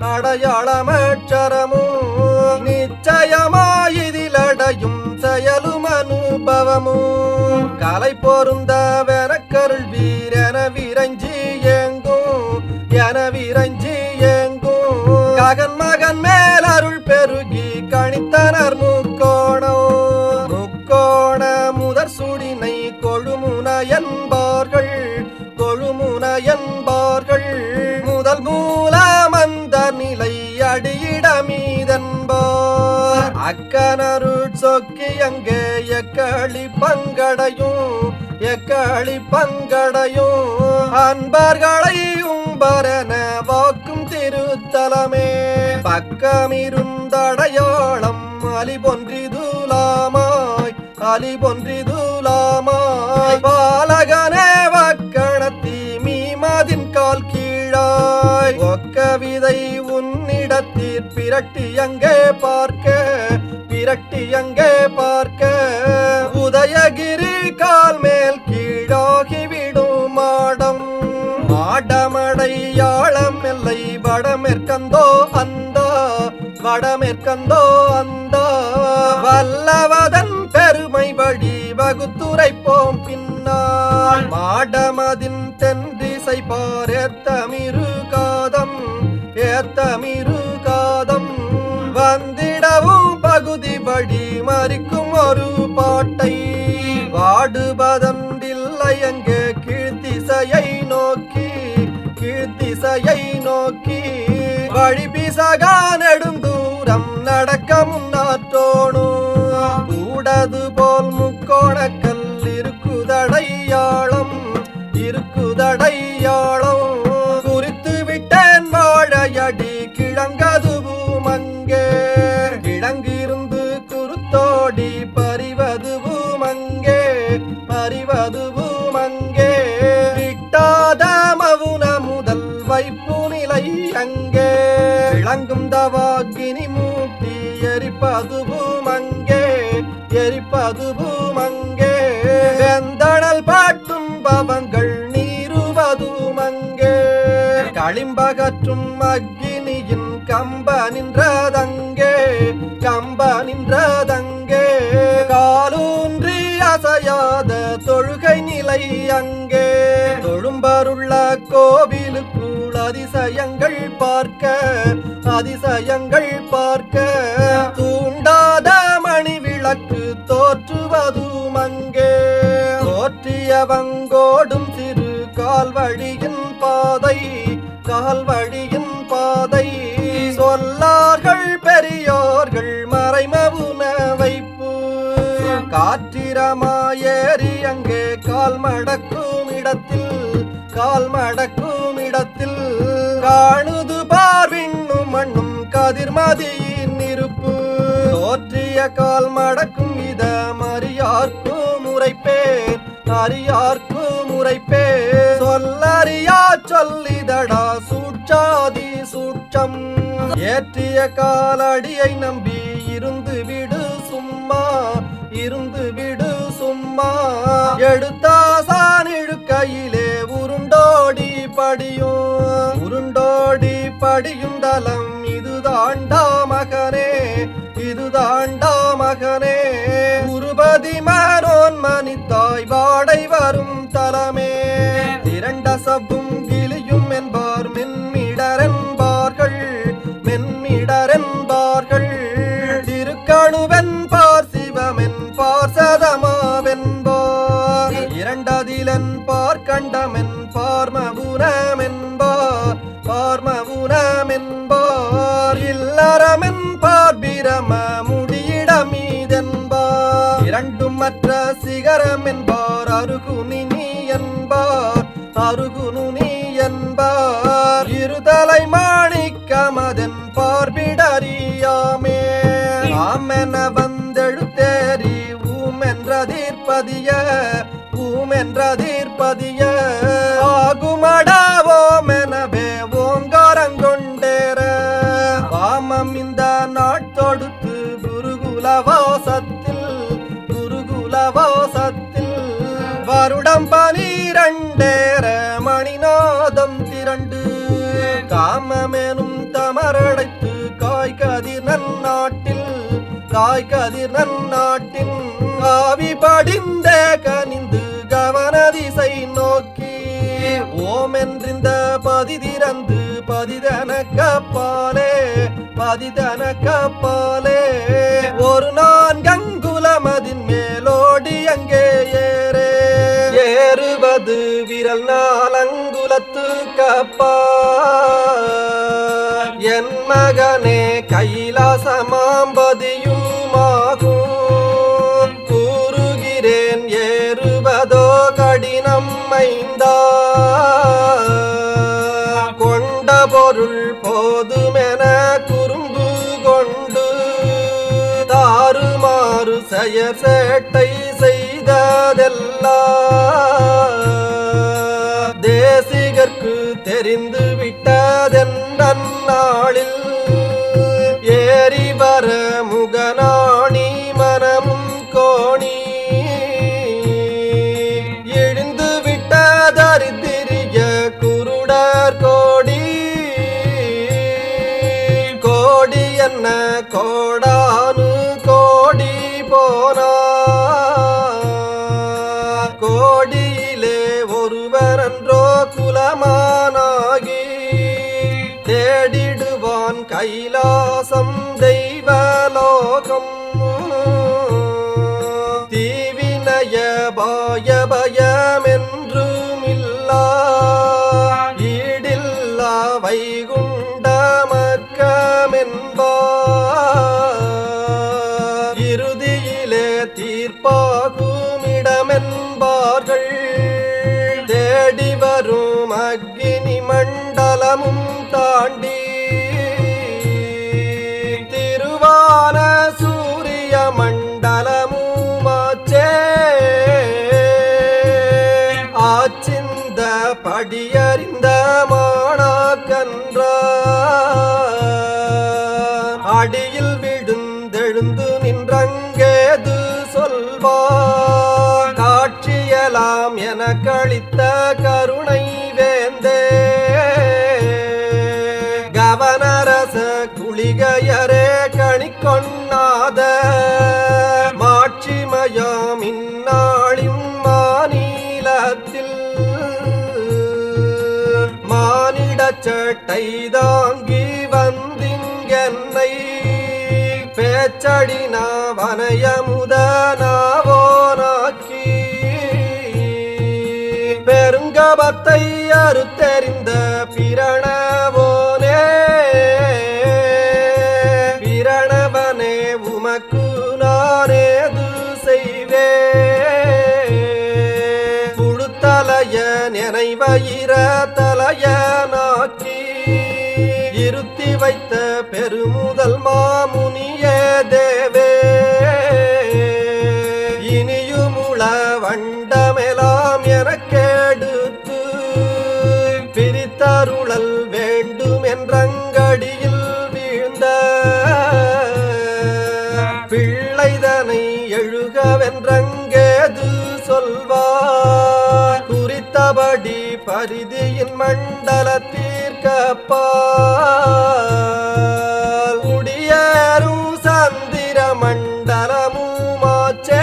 அடையாளமட்சரமும் நிச்சயமாயிதிலடையும் செயலும் அனுபவமும் கலை பொருந்த வெனக்கருள் வீரன விரைஞ்சி ஏங்கும் என விரைஞ்சி ஏங்கும் ககன் மகன் மேல் அருள் பெருகி கணித்தனர் முக்கோணம் முக்கோண முதற் சுடினை கொழுமுன என்பார்கள் கொழுமுன என்பார்கள் முதல் மூலமந்த நிலை அடியிடமீதன்பார் அக்கனருள் சொக்கி அங்கே எக்களி பங்கடையும் எக்களி பங்கடையும் அன்பர்களை உம்பரன வாக்கும் திருத்தலமே பக்கமிருந்தடையாளம் அலிபொன்றிதுலாமாய் அலிபொன்றிதுலாமாய் பாலகனே வக்கணத்தி மீமாதின் கால் கீழாய் ஒக்க விதை உன்னிடத்தீர் பிரட்டி அங்கே பார்க்க பிரட்டி அங்கே பார்க்க உதயகிரி கால் மேல் கீழாகி விடும் மாடம் மாடமடையாளம் எல்லை வடமேற்கந்தோ அந்த வடமேற்கந்தோ அந்த வல்லவதன் பெருமை வழி வகுத்துரைப்போம் பின்னால் மாடமதின் தென்திசை பார் ஏத்தமிரு காதம் ஏத்தமிரு காதம் வந்திடவும் பகுதி வழி மறிக்கும் ஒரு பாட்டை வாடுபதண்டில்லை அங்கே கீழ்த்திசையை நோக்கி கீழ்த்திசையை நோக்கி வழி பிசகா நெடுந்தூரம் நடக்க முன்னாற்றோணும் கூடது போல் முக்கோணக்கல் இருக்குதடையாளம் இருக்குதடையாளம் குறித்து விட்டேன் வாழையடி கிழங்கதுவும் அங்கே கிழங்கிருந்து குருத்தோடி பறிவதுவும் அங்கே பறிவதுவும் அங்கே கிட்டாத மவுன முதல் வைப்பு நிலை அங்கே விளங்கும் தவாகினி மூட்டி எரிப்பதுவும் அங்கே எரிப்பதுவும் அங்கே வெந்தணல் பாட்டும் பவங்கள் நீருவதும் அங்கே களிம்பகற்றும் அக்கினியின் கம்ப நின்றதங்கே கம்ப நின்றதங்கே காலூன்றி அசையாத தொழுகை நிலை அங்கே தொழும்பருள்ள கோவிலுக்குள் அதிசயங்கள் பார்க்க அதிசயங்கள் பார்க்க தூண்டாத மணி விளக்கு தோற்றுவதும் அங்கே தோற்றியவங்கோடும் சிறு கால்வழியின் பாதை கால்வழியின் பாதை சொல்லார்கள் பெரியோர்கள் மறைமவுன வைப்பு காற்றிரமாயேறி அங்கே கால் மடக்கும் இடத்தில் கால் மடக்கும் இடத்தில் காணுது பார்விண்ணும் மண்ணும் கதிர்மதியின் இருப்பு தோற்றிய கால் மடக்கும் இத மரியார்க்கும் உரைப்பேன் அறியார்க்கும் உரைப்பேன் சொல்லறியா சொல்லிதடா சூட்சாதி சூட்சம் ஏற்றிய காலடியை நம்பி இருந்து விடு சும்மா இருந்து விடு சும்மா எடுத்தாசான் இழுக்கையிலே உருண்டோடி படியும் உருண்டோடி படியும் தலம் இதுதாண்டா மகனே இதுதாண்டா மகனே உருபதி மனோன் மனித்தாய் வாடை வரும் தலமே திரண்ட சப என்பார்கள் திருக்கணுவென்பார் சிவமென்பார் சதமாவென்பார் இரண்டதிலென்பார் கண்டமென்பார் மகுனமென்பார் பார்மகுனமென்பார் இல்லறமென்பார் பிரம முடியிடமீதென்பார் இரண்டும் மற்ற சிகரம் என்பார் அருகுனி நீ என்பார் அருகுனு நீ என்பார் இருதலை மாணிக்கமதன் பார்பிடறியாமே ஆமென வந்தெழுத்தேறி ஊமென்றதீர்ப்பதிய ஊமென்றதீர்ப்பதிய ஆகுமடாவோமெனவே ஓங்காரங்கொண்டேற வாமம் இந்த நாட்டொடுத்து குருகுலவாசத்தில் குருகுலவாசத்தில் வருடம் பனிரண்டேற மணிநாதம் திரண்டு காமமேனும் தமரடைத்து காய் கதிர் நன்னாட்டில் காய் கதிர் நன்னாட்டின் ஆவி படிந்த கனிந்து கவன திசை நோக்கி ஓம் என்றிந்த பதி திறந்து பதிதன கப்பாலே பதிதன கப்பாலே ஒரு நான் கங்குலமதின் மேலோடி அங்கே ஏறே ஏறுவது விரல் நாலங்குலத்து கப்பா என் மகனே கைலாசமாம்பதியுமாகும் கூறுகிறேன் ஏறுவதோ கடினம் மைந்தா கொண்ட பொருள் போதுமென குறும்பு கொண்டு தாறுமாறு செயற் சேட்டை செய்ததெல்லாம் தேசிகர்க்கு தெரிந்து விட்டதென்றன் நாளில் ஏறி வர முகநாணி மனமும் கோணி எழுந்து விட்ட தரித்திரிய குருடர் கோடி கோடி என்ன கோடானு கோடி போனா கோடியிலே ஒருவரன்றோ குலமானாகி தேடிடுவான் கைலாசம் தெய்வலோகம் தீவினய பாய பயமென்றும் இல்லா ஈடில்லா வைகுண்ட மக்கமென்பார் இறுதியிலே தீர்ப்பாகும் இடமென்பார்கள் தேடி வரும் அக்னி மண்டலமும் தாண்டி திருவான சூரிய மண்டலமுமாச்சே ஆச்சிந்த படியறிந்த மாணாக்கன்றார் அடியில் விழுந்தெழுந்து நின்றங்கேது சொல்வார் காட்சியலாம் என கழித்த கருணை வேந்தே கவனரச குளிகையரே கணிக்கொண்ணாத மாட்சிமயம் இந்நாளின் மாநிலத்தில் மானிட சட்டை தாங்கி வந்திங்கென்னை பேச்சடி நாவனயமுதனாவோனாக்கி பெருங்கபத்தை அறுத்தெறிந்த பிரணவோனே பிரணவனே உமக்கு நானேது செய்வே புழுத்தலைய நினைவயிர தலைய நாக்கி இருத்தி வைத்த பெருமுதல் மாமுனியே தேவே இனியுமுள வண்டமெலாம் எனக்கெடுத்து பிரித்தருளல் வேண்டும் என்றங்கடியில் வீழ்ந்த பிள்ளைதனை எழுகவென்றங்கேது சொல்வார் குறித்தபடி பரிதியின் மண்டலத்திற்கப்பால் குடியேறும் சந்திர மண்டலமுமாச்சே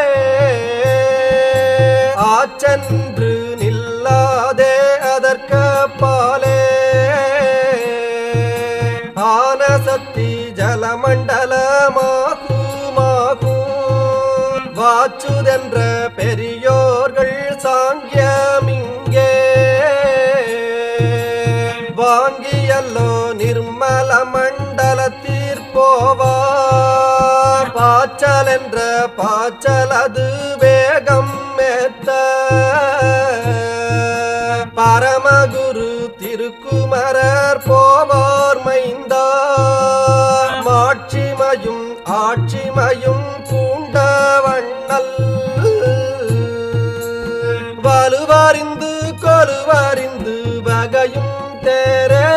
ஆச்சென்று நில்லாதே அதற்கப்பாலே ஆனசக்தி ஜல மண்டலமாகுமாகும் வாச்சுதென்ற பெரியோர்கள் சாங்கியமிங்கே வாங்கியல்லோ நிர்மல மண்டலத்தீர்ப்போவார் பாச்சல் என்ற பாச்சல் அது வேகம் மேத்த பரமகுரு திருக்குமரர் போவார் மைந்தா மாட்சிமையும் ஆட்சிமையும் பூண்ட வண்ணல் வலுவறிந்து கொலுவறிந்து வகையும் தேரே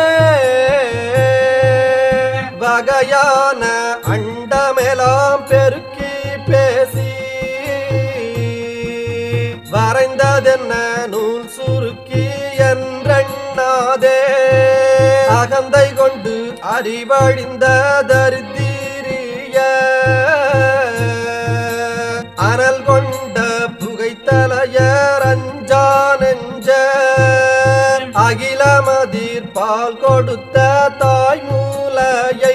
வகையான அண்டமெலாம் பெருக்கி பேசி வரைந்ததென்ன நூல் சுருக்கி என்றெண்ணாதே அகந்தை கொண்டு அறிவழிந்த தரித்திரிய அனல் கொண்ட புகைத்தலையர் அஞ்சா நெஞ்ச அகிலமதிர் பால் கொடுத்த தாய்மூலையை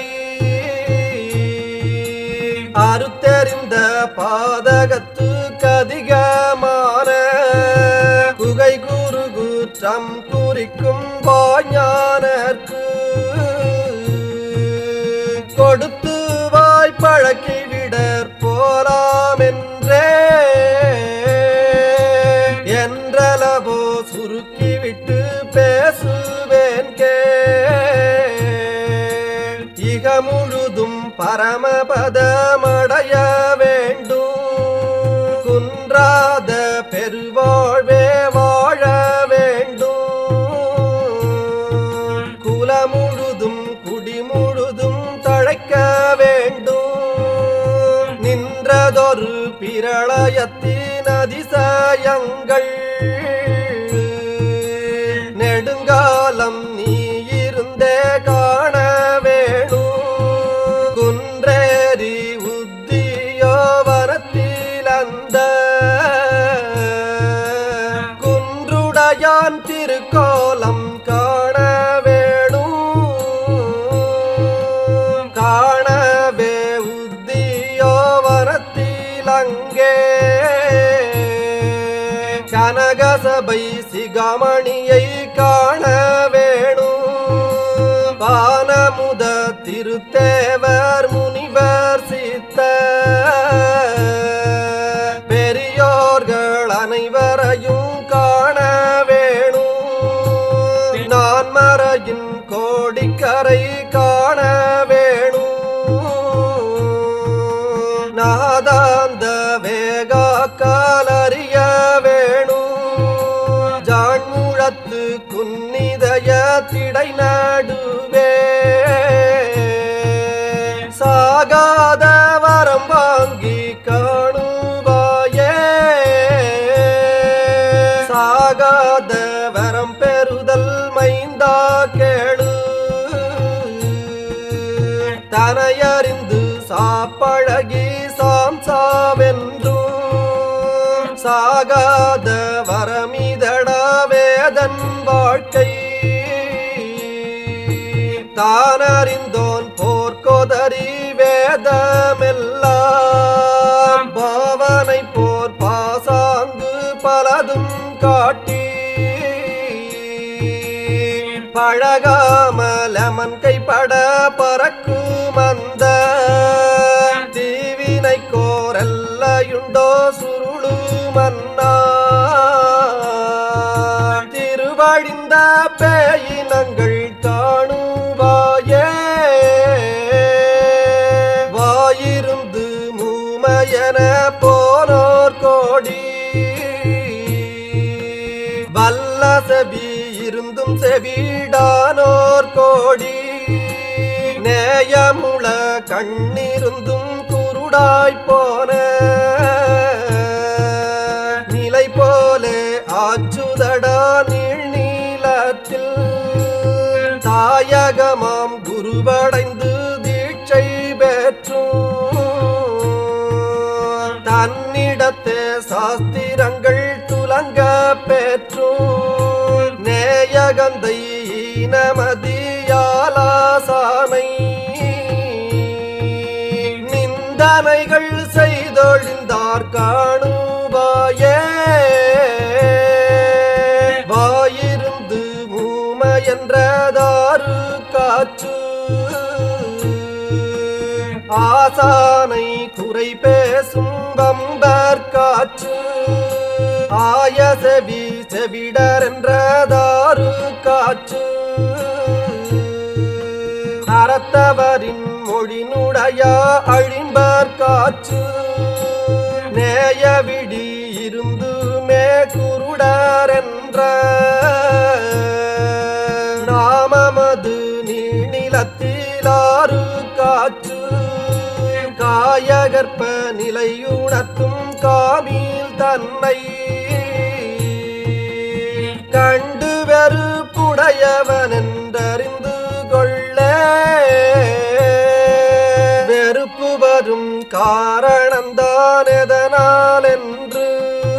அறுத்தெறிந்த பாதகத்து கதிகமான குகை குரு குற்றம் குறிக்கும் வாஞானர்க்கு கொடுத்து வாய் பழக்கி விடற் போலாமென்றே என்றளவோ சுருக்கிவிட்டு பேசுவேன் கே இக முழுதும் பரமபதமடைய வேண்டும் குன்றாத பெருவாழ்வே வாழ வேண்டும் குல முழுதும் குடி முழுதும் தழைக்க வேண்டும் நின்றதொரு பிரளயத்தின் அதிசயங்கள் நெடுங்காலம் நீ இருந்தே காண வேணும் குன்றேறி உத்தியோவரத்தில் அந்த குன்றுடையான் திருக்கோலம் காண வேணும் காணவே உத்தியோவரத்தில் அங்கே கனகசபை சிகாமணியை காண வேணும் பானமுத திருத்தேவர் முனிவர் சித்த பெரியோர்கள் அனைவரையும் காண வேணும் நான் மறையின் கோடிக்கரை காண வேணும் நாதாந்த வேகாக்கால் அறிய வேணும் ஜான்முழத்து குன்னிதய திடை நடுவே சாகாத வரம் வாங்கி காணுவாயே சாகாத வரம் பெறுதல் மைந்தா கேளு தனையறிந்து சாப்பழகி சாம்சாவென்றும் சாகாத வரமிதட வேதன் வாழ்க்கை தானறிந்தோன் போர்க்கோதரி வேதமெல்லாம் பாவனை போர் பாசாங்கு பலதும் காட்டி பழகாமலமன் கைப்பட பறக்கும் அந்த தீவினை கோரெல்லையுண்டோ சுருளு மன்னா திருவழிந்த பேயினங்கள் காணுவாயே வாயிருந்து மூமையன போனோர் கோடி வல்ல செவி இருந்தும் செவிடானோர் கோடி நேயமுள கண்ணிருந்தும் குருடாய் போன நிலை போலே ஆச்சுதடா நீள் நீளத்தில் தாயகமாம் குருவடைந்து தீட்சை பெற்றும் தன்னிடத்தே சாஸ்திரங்கள் துலங்க பெற்றும் நேயகந்தை நமதியாலாசானை வினைகள் செய்தொழிந்தார் காணுவாயே வாயிருந்து மூம என்றதாறு காற்று ஆசானை குறை பேசும் வம்பர் காற்று ஆய செவி செவிடர் என்றதாறு காற்று அறத்தவரின் மொழினுடைய அழிம்பர் காற்று நேய விடி இருந்துமே குருடர் என்ற நாமமது நீநிலத்திலாறு காற்று காயகற்ப நிலையுணர்த்தும் காமில் தன்னை கண்டு வெறுப்புடையவன் என்றறிந்து கொள்ள வெறுப்பு வரும் காரணந்தான் எதனால் என்று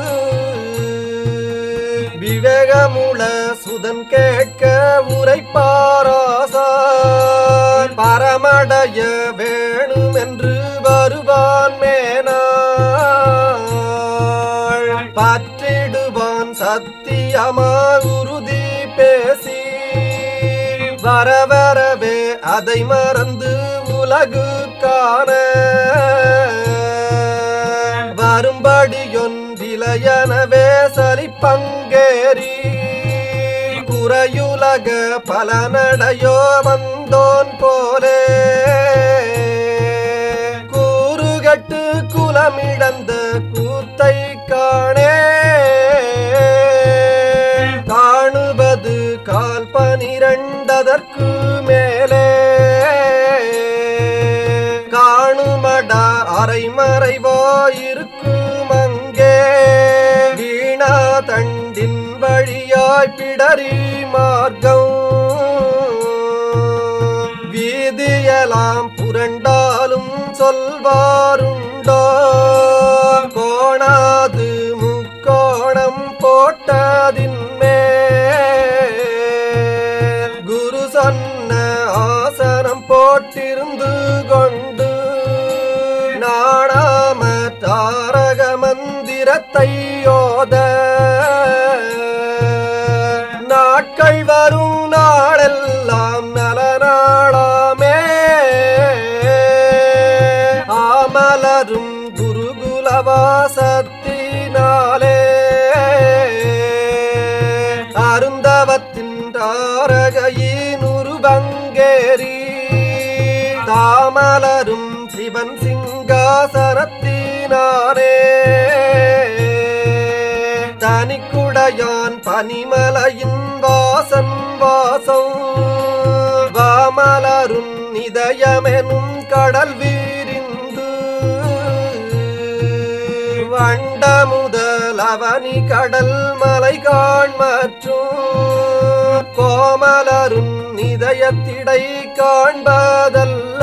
விவேகமுள சுதன் கேட்க உரைப்பாராசான் பரமடைய வேணும் என்று வருவான் மேனாள் பற்றிடுவான் சத்தியமா உறுதி பேசி வர வரவே அதை மறந்து உலகு காண வரும்படியொன்றிலையனவே சரி பங்கேறி குறையுலக பலனடையோ வந்தோன் போலே கூறுகட்டு குலமிழந்த கூத்தை காணே காணுவது கால் பனிரண்டதற்கு மேலே காணுமடா அரைமறைவாயிருக்கும் அங்கே வீணா தண்டின் வழியாய் பிடரி மார்க்கம் வீதியலாம் புரண்டாலும் சொல்வாருண்டோ கோணாது முக்கோணம் போட்டதின் மேல் குரு சொன்ன ஆசனம் போட்டிருந்து கொண்டு நாடாம தாரக மந்திரத்தை ஓத நாட்கள் வரும் நாளெல்லாம் நல நாளாமே ஆமலரும் குருகுலவாசத்தினாலே அருந்தவத்தின் தாரகையின் உருவங்கேறி தாமலரும் சிவன் சிங்காசனத்தினாரே தனிக்குடையான் பனிமலையின் வாசன் வாசம் வாமலரும் இதயமெனும் கடல் வீரிந்து வண்ட முதல் அவனி கடல் மலை காண் மற்றும் கோமலரும் இதயத்திடை காண்பதல்ல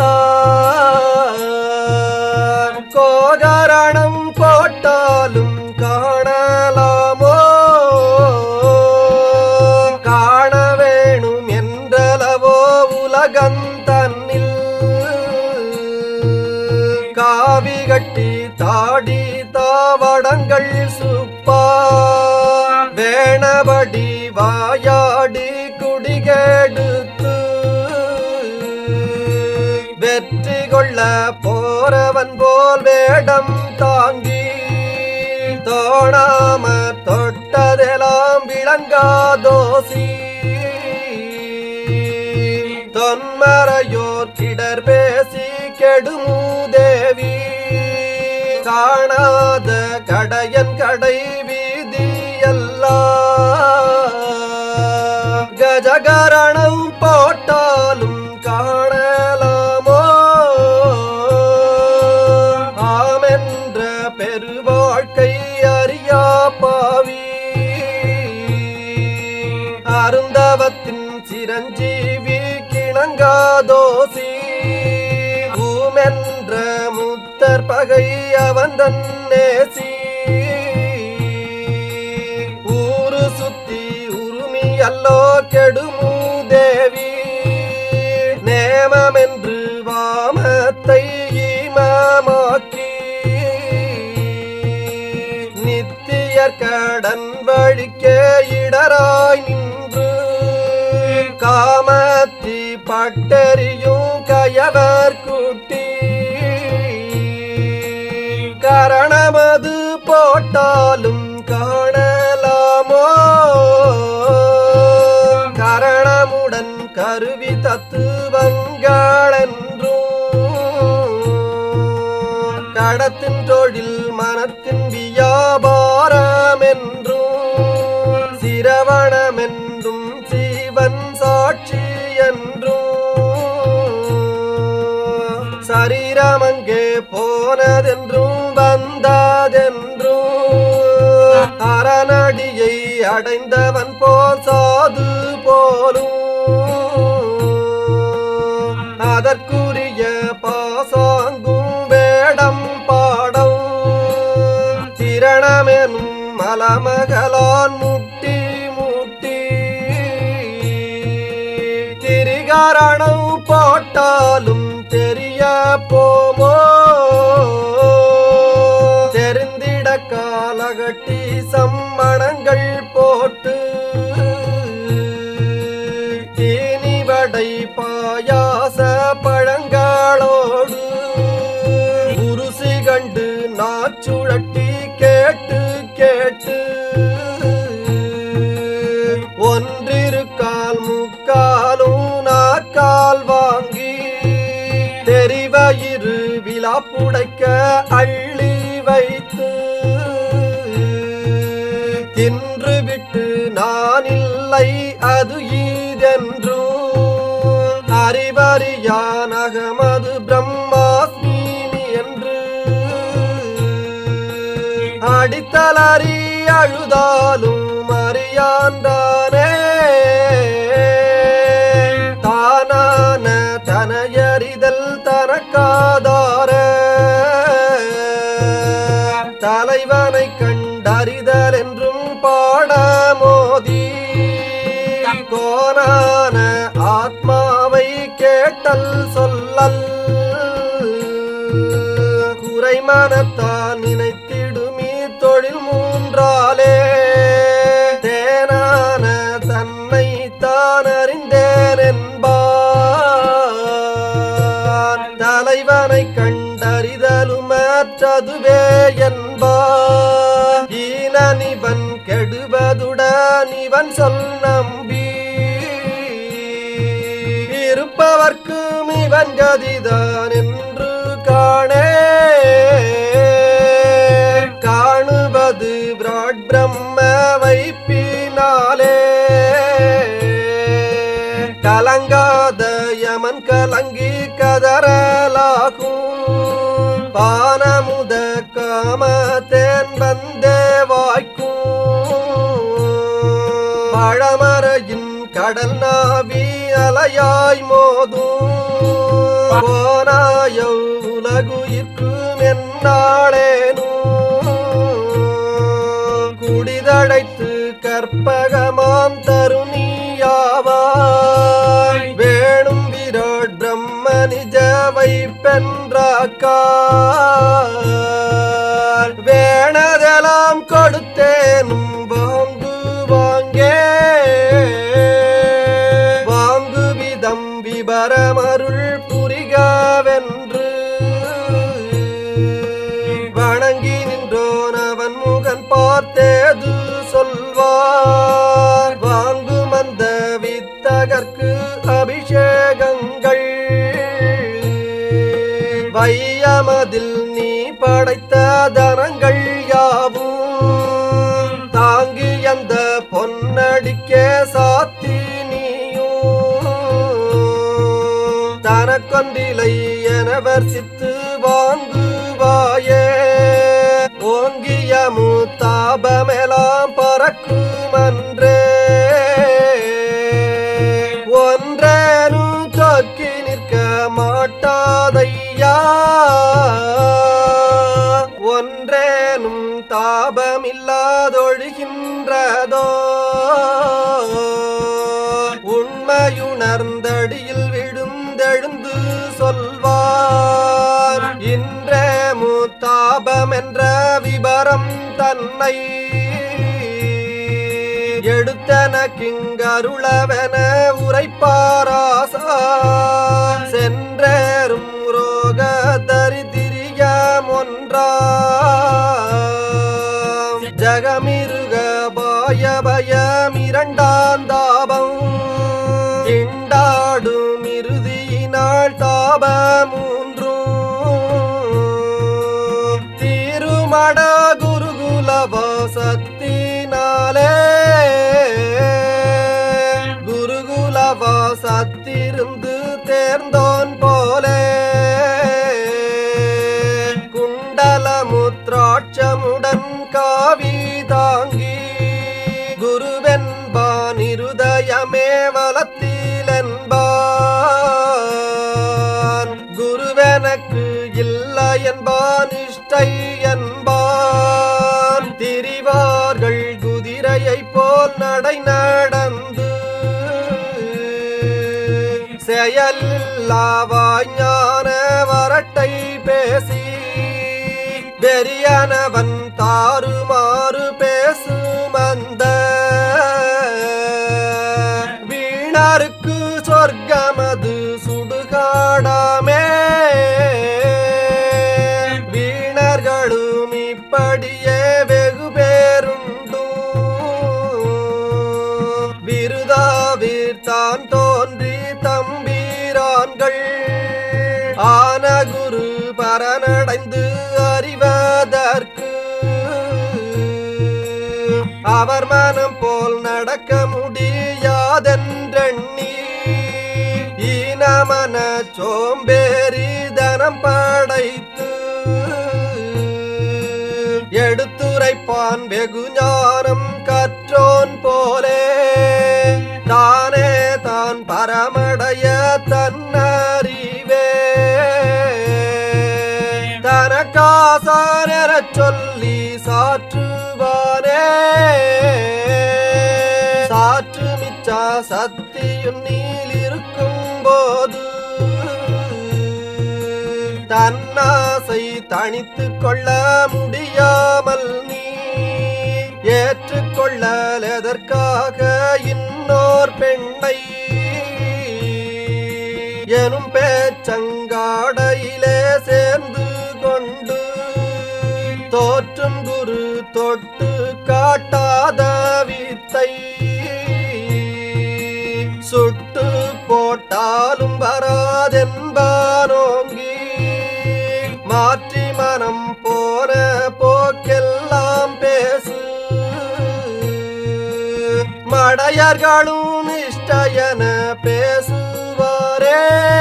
கோகரணம் போட்டாலும் காணலாமோ காண வேணும் என்றளவோ உலகந்தன்னில் காவி கட்டி தாடி தாவடங்கள் சுப்பா வேணபடி வாயாடி குடிகெடுத்து வெற்றி கொள்ள போறவன் போல் வேடம் தாங்கி தோணாம தொட்டதெல்லாம் விளங்காதோசி தொன்மறையோர் கிடர் பேசி கெடுமூதேவி காணாத கடையன் கடை வீதியெல்லாம் கஜகரணம் போட்டாலும் காணலாமோ ஆமென்ற பெருவாழ்க்கை அறியா பாவி அருந்தவத்தின் சிரஞ்சீவி கிணங்காதோசி ஊமென்ற முத்தர் பகை அவன் நேசி ஊரு சுத்தி உருமி அல்லோ கெடுமு தேவி நேமமென்று வாமத்தை ஈமமாக்கி கண்டராய் நின்று காமத்தி பட்டெறியும் கயவர் குட்டி கரணமது போட்டாலும் காணலாமோ கரணமுடன் கருவி தத்துவங்களென்றும் கடத்தின் தொழில் மனத்தின் வியாபாரம் என்றும் சிரவணமென்றும் சீவன் சாட்சி என்றும் சரீரமங்கே போனதென்றும் வந்ததென்றும் அரணடியை அடைந்தவன் போல் சாது போலும் அதற்குரிய பாசாங்கும் வேடம் பாடம் திரணமெனும் மலமகளான் முட்டி முட்டி திரிகாரணம் போட்டாலும் தெரிய போமோ தெரிந்திட காலகட்டி சம்மணங்கள் போட்டு தீனி வடை பாயாச பழங்களோடு உருசி கண்டு நாச்சுழட்டி கேட்டு கேட்டு ஒன்றிருக்கால் முக்காலும் நாக்கால் வாங்கி தெரிவயிறு விழாப்புடைக்க அள்ளி வைத்து தின்று விட்டு நான் இல்லை அது ஈதென்றும் அறிவறியான் அகமது பிரம்மாஸ்மி என்று அடித்தலறி அழுதாலும் அறியான்றானே தானான தனையறிதல் தனக்காதார தலைவனை கண்டறிதல் என்றும் பாடமோதி கோனான ஆத்மாவை கேட்டல் சொல்லல் குறைமனத்தான் நினைத்திடுமீ தொழில் மூன்றாலே தேனான தன்னை தான் அறிந்தேன் என்பான் தலைவனை கண்டறிதலும் மற்றதுவே என்பான் ஈனனிவன் கெடுவதுடன் இவன் சொல் நம்பி இருப்பவர்க்கும் இவன் கதிதான் என்று காணே காணுவது விராட் பிரம்ம வைப்பினாலே கலங்காத யமன் கலங்கி கதறலாகும் பானமுத காமத்தேன் வந்தே வாய்க்கும் பழமரையின் கடல் நாவி அலையாய் மோதும் போனாயோ உலகுயிர்க்கும் என்னாளேனும் குடிதடைத்து கற்பகமாம் தருணியாவாய் வேணும் விராட் பிரம்ம நிஜ வைப்பென்றாக்கால் வேணதெல்லாம் கொடுத்தேனும் வாங்கு வாங்கே வாங்கு விதம் விபரமருள் புரிகாவென்று வணங்கி நின்றோன் அவன் முகன் பார்த்தேது சொல்வார் வாங்கு மந்த வித்தகர்க்கு அபிஷேகங்கள் வையமதில் நீ படைத்த தனங்கள் யாவும் தாங்கி அந்த பொன்னடிக்கே சாத்தி நீயும் தனக்கொன்றிலை எனவர் சித்து வாங்குவாயே ஓங்கிய முத்தாபமெலாம் பறக்குமன்றே ஒன்றேனும் தொக்கி நிற்க மாட்டாதையா ஒன்றேனும் தாபமில்லாதொழுகின்றதோ உண்மையுணர்ந்தடியில் விழுந்தெழுந்து சொல்வார் இன்றே முத்தாபம் என்ற விபரம் தன்னை எடுத்தன கிங்கருளவென உரைப்பாராசா சென்றேறும் ரோக தரிதிரியம் ஒன்றா ஜகமிருக பாய பயம் இரண்டாம் தாபம் இண்டாடும் இறுதியினாள் தாப மூன்றும் திருமட குருகுல வாசத்தினாலே குருகுல வாசத்திருந்து தேர்ந்தோன் போலே குண்டல முத்ராட்சமுடன் காவி தாங்கி குருவென்பான் இருதயமே வளத்திலென்பான் குருவெனக்கு இல்லை என்பான் இஷ்டை என்பான் திரிவார்கள் குதிரையை போல் நடை நடந்து செயலில்லாவாய் ஞான வரட்டை பேசி வெறியனவன் தாறுமாறு பேசுமந்த வீணருக்கு சொர்க்கமது சுடுகாடாமே வீணர்களும் இப்படியே வெகு பேருண்டும் விருதாவீர் தான் தோன்றி தம்பீரான்கள் ஆன குரு பரனடைந்து அறிவதற்கு அவர் மனம் போல் நடக்க முடியாதென்றெண்ணி ஈனமன சோம்பேறி தனம் படைத்து எடுத்துரைப்பான் வெகு ஞானம் கற்றோன் போலே தானே தான் பரமடைய தன்னறிவே தனக்காசானரச் சொல்லி சாற்றுவானே சாற்று மிச்சா சத்தியும் நீல் இருக்கும் போது தன்னாசை தணித்து கொள்ள முடியாமல் நீ ஏற்றுக்கொள்ளல் எதற்காக இன்னோர் பெண்ணை எனும் பேச்சங்காடையிலே சேர்ந்து கொண்டு தோற்றும் குரு தொட்டு காட்டாத வித்தை சுட்டு போட்டாலும் வராதென்பானோங்கி மாற்றி மனம் போன போக்கெல்லாம் பேசு மடையர்களும் நிஷ்டயன பேசுவாரே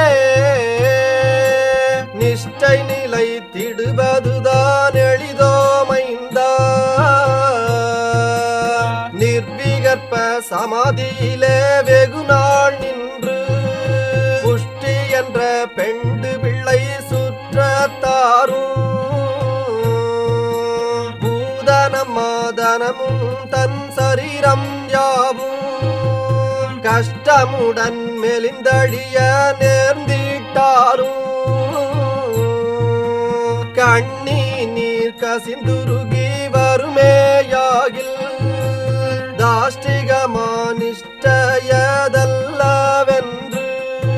நிஷ்டை நிலை திடுவதுதான் எளிதோமைந்தா நிர்விகற்ப சமாதியிலே வெகு நாள் நின்று புஷ்டி என்ற பெண்டு பிள்ளை சுற்றத்தாரும் பூதனம் மாதனமும் தன் சரீரம் யாவும் கஷ்டமுடன் மெலிந்தழிய நேர்ந்திட்டாரும் கண்ணி நீர் கசிந்துருகி வருமேயாகில் தாஷ்டிகமானிஷ்டயதல்லவென்று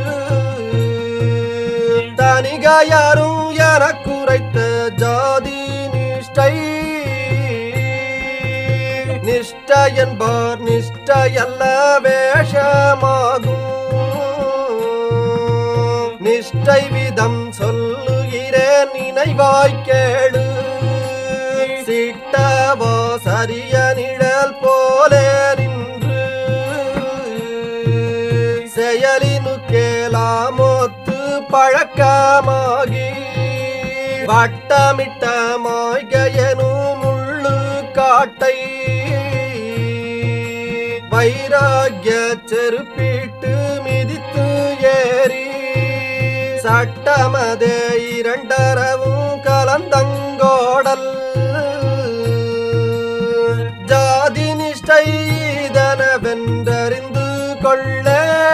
தனிகையரும் எனக்குரைத்த ஜாதி நிஷ்டை நிஷ்டயன்பார் நிஷ்டயல்ல வேஷமாகும் நிஷ்டை விதம் சொல்லுகிறேன் நினைவாய் கேளு சிட்டவோ சரிய நிழல் போலே நின்று செயலினு கேளாமொத்து பழக்கமாகி வட்டமிட்ட மாய்கையனும் முள்ளு காட்டை வைராகிய செருப்பிட்டு மிதித்து ஏறி சட்டமதே இரண்டரவும் கலந்தங்கோடல் ஜாதி நிஷ்டை இதனவென்றறிந்து கொள்ள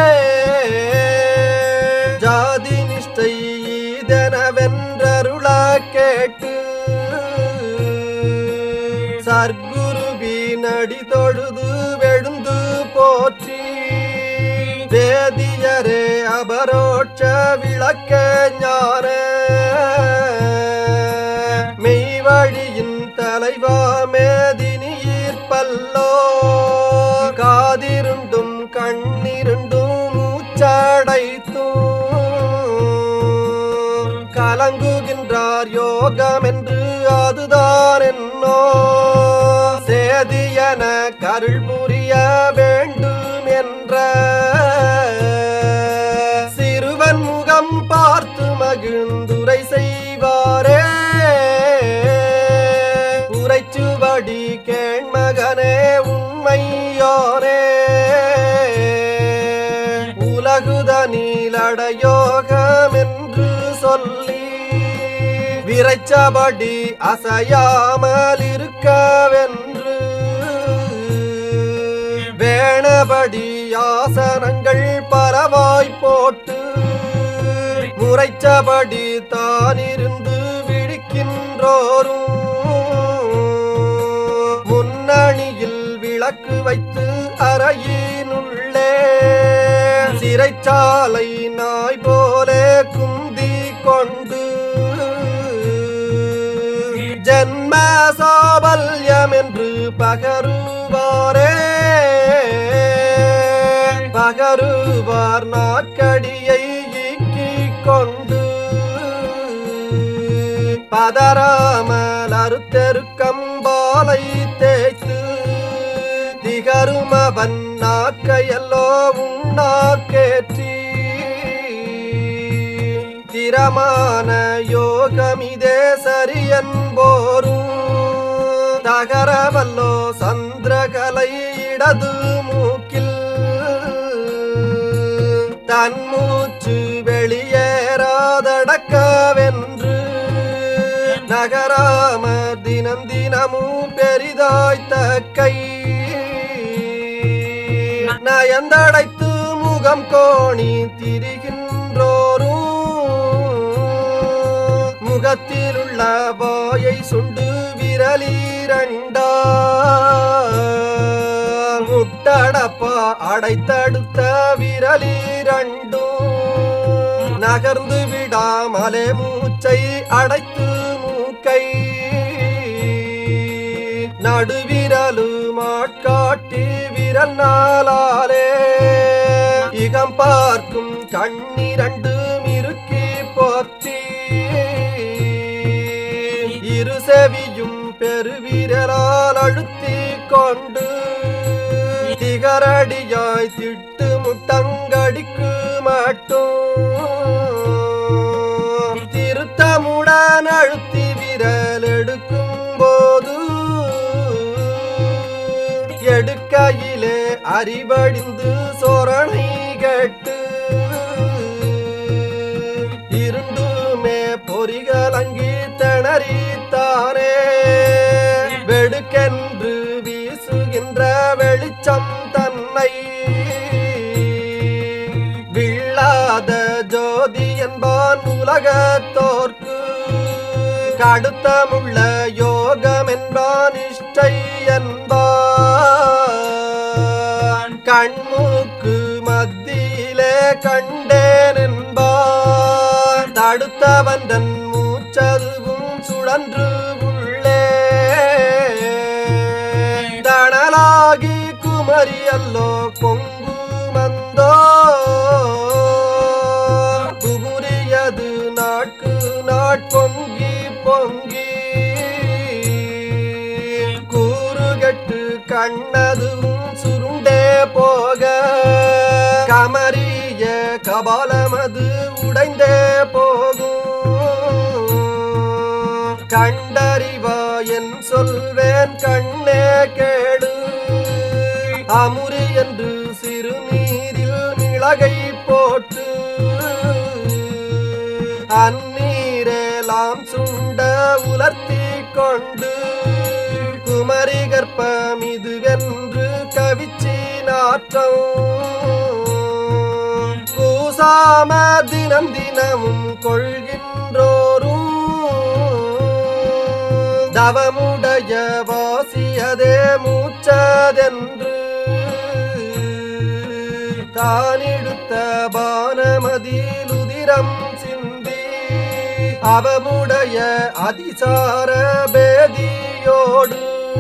ஜாதி நிஷ்டை இதனவென்றருள கேட்டு சர்க்குருவி நடி தொழுது வெழுந்த வேதியரே அபரோட்ச விளக்க ஞான மெய்வழியின் தலைவா மேதினியீர்ப்பல்லோ காதிருண்டும் கண்ணிருண்டும் மூச்சடைத்தும் கலங்குகின்றார் யோகம் என்று அதுதான் என்னோ சேதியன கருள் புரிய வேண்டும் என்ற சிறுவன் முகம் பார்த்து மகிழ்ந்துரை செய்வாரே உரைச்சுவடி கேண்மகனே உண்மையோரே உலகுதனிலடையோகம் என்று சொல்லி விரைச்சபடி அசையாமல் இருக்கவென்று வேணபடி ஆசனங்கள் பலவாய் போட்டு முறைச்சபடி தானிருந்து விழிக்கின்றோரும் முன்னணியில் விளக்கு வைத்து அறையினுள்ளே சிறைச்சாலை நாய் போலே குந்தி கொண்டு ஜன்ம சாபல்யம் என்று பகருவாரே பகருவார் நாட்கடியை ஈக்கிக் கொண்டு பதராமல் அறுத்தெருக்கம்பாலை தேய்த்து திகருமவன் நாக்கையல்லோ உண்ணாக்கேற்றி திரமான யோகமிதே சரியன்போரும் தகரவல்லோ சந்திரகலை இடது மூக்கில் தன்மூச்சு வெளியேறாதடக்கவென்று நகராம தினம் தினமும் பெரிதாய் தக்கை நயந்தடைத்து முகம் கோணி திரிகின்றோரும் முகத்திலுள்ள வாயை சுண்டு விரலீரண்டா முட்டடப்பா அடைத்தடுத்த விரலீரண்டும் நகர்ந்து விடாமலே மூச்சை அடைத்து மூக்கை நடுவிரலு மாட்காட்டி விரல் நாளாலே இகம் பார்க்கும் கண்ணிரண்டு மிருக்கி போத்தி இரு செவியும் பெருவிரலால் அழுத்தி கொண்டு திகரடியாய் திட்டு முட்டங்கடிக்கு மட்டும் திருத்தமுடன் அழுத்தி விரல் எடுக்கும் போது எடுக்கையிலே அறிவடிந்து சொரணை கட்டு இருண்டுமே பொறிகலங்கி திணறித்தானே வெடுக்கென்று வீசுகின்ற வெளிச்சம் தன்னை விழாத ஜோதி என்பான் உலகத்தோர்க்கு கடுத்தமுள்ள யோகம் என்பான் இஷ்டை என்பான் கண்மூக்கு மத்தியிலே கண்டேன் என்பான் தடுத்தவன் தன் மூச்சதுவும் சுழன்று உள்ளே தணலாகி குமரி அல்லோ பொங்கு மந்தோ குமுறியது நாட்கு நாட்பொங்கி பொங்கி கூறுகட்டு கண்ணதுவும் சுருண்டே போக கமரிய கபாலமது உடைந்தே போகும் கண்டறிவா என் சொல்வேன் கண்ணே கேடு அமுரி என்று சிறுநீரில் மிளகை போட்டு அந்நீரெல்லாம் சுண்ட உலர்த்தி கொண்டு குமரி கற்பம் இதுவென்று கவிச்சி நாற்றம் கூசாம தினம் தினமும் கொள்கின்றோரும் தவமுடைய வாசியதே மூச்சதென்று தானிடுத்த வைத்த பானமதிலுதிரம் சிந்தி அவமுடைய அதிசார பேதியோடு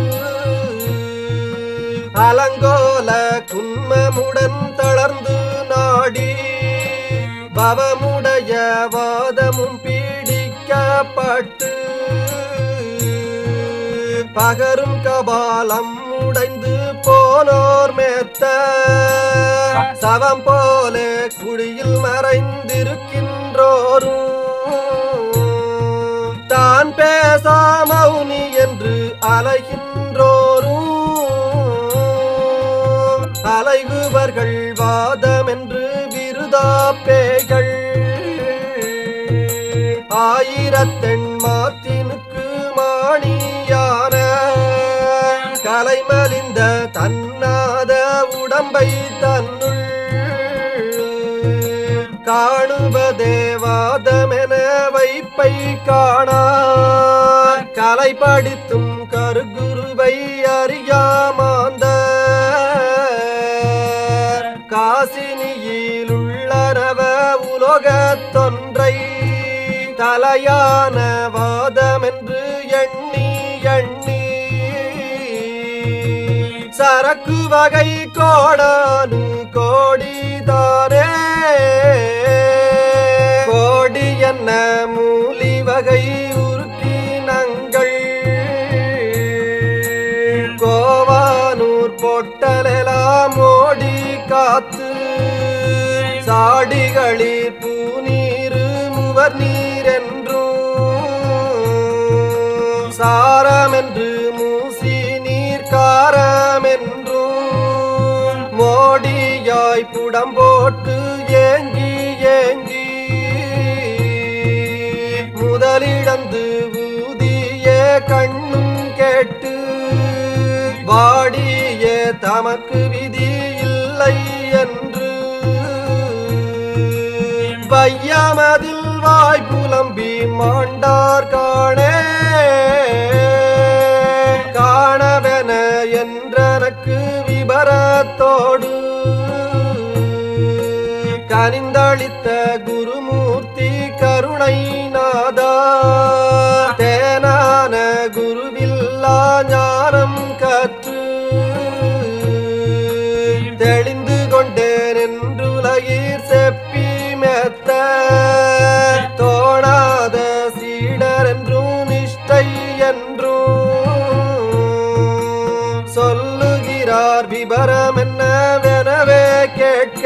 அலங்கோல குன்மமுடன் தளர்ந்து நாடி பவமுடைய வாதமும் பீடிக்கப்பட்டு பகரும் கபாலம் உடைந்து போனோர் மேத்த சவம் போல குழியில் மறைந்திருக்கின்றோரும் தான் பேசா மௌனி என்று அலைகின்றோரும் அலைவுவர்கள் வாதம் என்று விருதா பேய்கள் ஆயிரத்தெண் மாத்தினுக்கு மாணியான கலைமலிந்த தன்னாத உடம்பை தன்னுள் காணுவதே வாதமென வைப்பை காணா கலை படித்தும் கருகுருவை அறியாமாந்த காசினியிலுள்ளனவ உலோகத்தொன்றை தலையான வாதமென்று எண்ணி எண்ணி சரக்கு வகை கோடானு கோடிதானே கோடி என்ன மூலி வகை உருக்கினங்கள் கோவானூர் பொட்டலெல்லாம் ஓடி காத்து சாடிகளில் பூநீரு முவர் நீரென்றும் சாரமென்று மூசி நீர் காரமென்றும் மோடியாய் புடம் போட்டு ஏங்கி ஏங்கி முதலிடந்து ஊதிய கண்ணும் கேட்டு வாடிய தமக்கு விதி இல்லை என்று வையமதில் வாய் புலம்பி மாண்டார் காணே காணவென என்றனக்கு விபரத்தோடு கனிந்தளித்த குருமூர்த்தி கருணை நாதா தேனான குருவில்லா ஞானம் கற்று தெளிந்து கொண்டேன் என்றுலகீர் செப்பி மெத்த தோணாத சீடர் என்றும் நிஷ்டை என்றும் சொல்லுகிறார் விபரம் என்னவெனவே கேட்க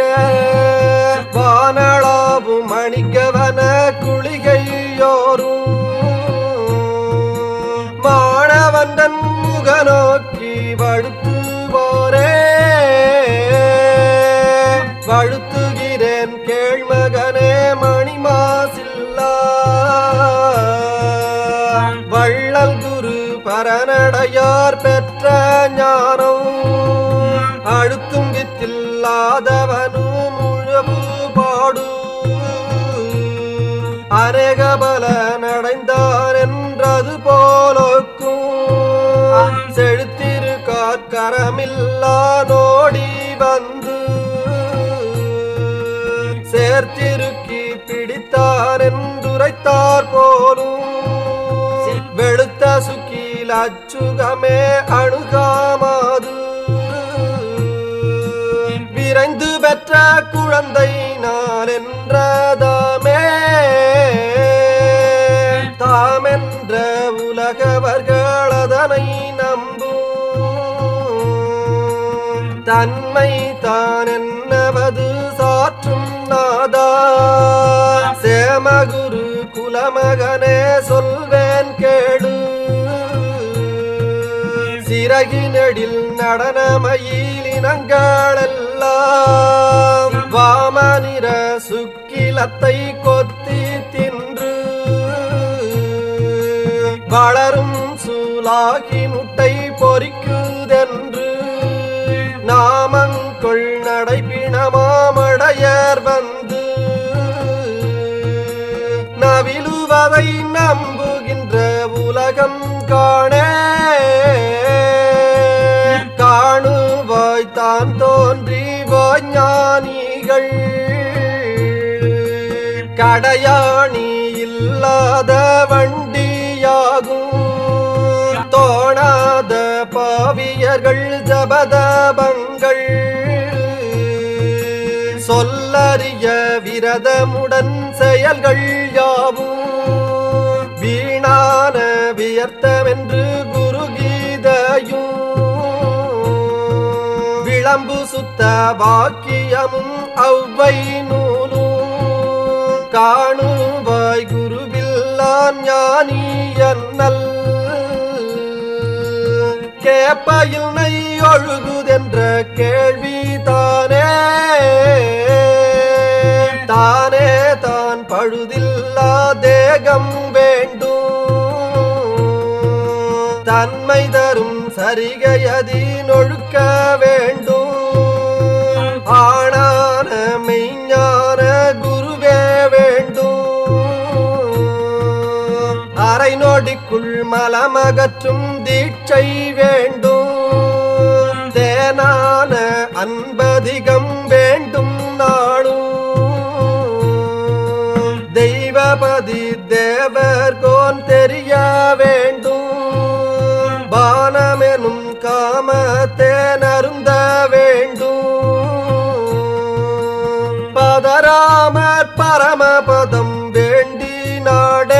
வானளாவும் மணிக்கவன குளிகையோரும் மாணவந்தன் முகநோக்கி வழுத்துவோரே வழுத்துகிறேன் கேழ்மகனே மணிமாசில்லா வள்ளல் குரு பரநடையார் பெற்ற ஞானம் அழுத்தும் வித்தில்லாதவனும் உழவு பாடு அரேகபல நடைந்தார் என்றது போலோக்கும் செழுத்திரு காற்கரமில்லா நோடி வந்து சேர்த்திருக்கி பிடித்தார் என்றுரைத்தார் போலும் வெளுத்த சுக்கீல் அச்சுகமே அணுகாமாது விரைந்து பெற்ற குழந்தை நான் என்றதாமே தாமென்ற உலகவர்கள் அதனை நம்பும் தன்மை தான் என்னவது சாற்றும் நாதா சேமகுரு குலமகனே சொல்வேன் கேடு சிறகினடில் நடனமயிலினங்களெல்லாம் வாமனிர சுக்கிலத்தை கொத்தி தின்று வளரும் சூலாகி முட்டை பொறிக்குதென்று நாமங்கொள் நடைபிணமாமடையர் வந்து நவிலுவதை நம்புகின்ற உலகம் காணே காணுவாய் தான் தோன்றி வாஞானிகள் தடையாணி இல்லாத வண்டியாகும் தோணாத பாவியர்கள் ஜபதபங்கள் சொல்லறிய விரதமுடன் செயல்கள் யாவும் வீணான வியர்த்தமென்று குரு கீதையும் விளம்பு சுத்த வாக்கியமும் அவ்வை நூலும் காணுவாய் குருவில்லான் ஞானி என்னல் கேப்பையில் நை ஒழுகுதென்ற கேள்வி தானே தானே தான் பழுதில்லா தேகம் வேண்டும் தன்மை தரும் சரிகையதி நொழுக்க வேண்டும் ஆனான மெய்ஞான குருவே வேண்டும் அரை நொடிக்குள் மலமகற்றும் தீட்சை வேண்டும் தேனான அன்பதிகம் வேண்டும் நாளும் தெய்வபதி தேவர்கோன் தெரிய வேண்டும் பானமெனும் காமத்தேனருந்த வேண்டும் பதராமற் பரமபதம் வேண்டி நாடே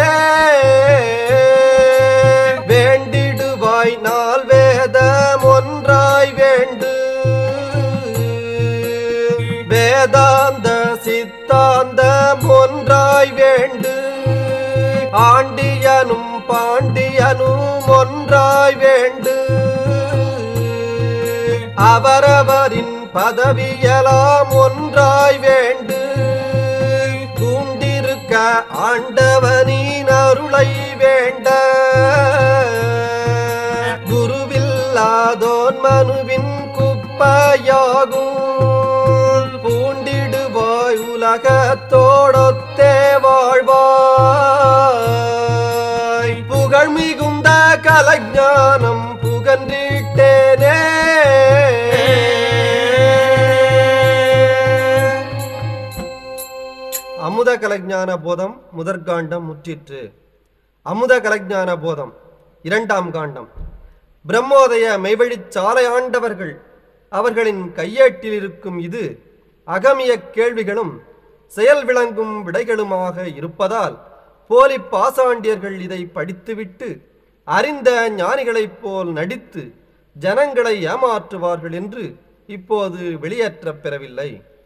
வேண்டிடுவாய் நாள் வேதம் ஒன்றாய் வேண்டு வேதாந்த சித்தாந்தம் ஒன்றாய் வேண்டு ஆண்டியனும் பாண்டியனும் ஒன்றாய் வேண்டு அவரவரின் பதவியெல்லாம் ஒன்றாய் வேண்டு தூண்டிருக்க ஆண்டவனின் அருளை வேண்ட குருவில்லாதோன் மனுவின் குப்பையாகும் பூண்டிடுவாய் உலகத்தோடொத்தே வாழ்வாய் புகழ் மிகுந்த கலஞானம் புகன்றிட்டேனே அமுத கலஞான போதம் முதற்காண்டம் முற்றிற்று அமுத கலஞான போதம் இரண்டாம் காண்டம் பிரம்மோதய மெய்வழிச் சாலை ஆண்டவர்கள் அவர்களின் கையேட்டில் இருக்கும் இது அகமிய கேள்விகளும் செயல் விளங்கும் விடைகளுமாக இருப்பதால் போலி பாசாண்டியர்கள் இதை படித்துவிட்டு அறிந்த ஞானிகளைப் போல் நடித்து ஜனங்களை ஏமாற்றுவார்கள் என்று இப்போது வெளியேற்றப் பெறவில்லை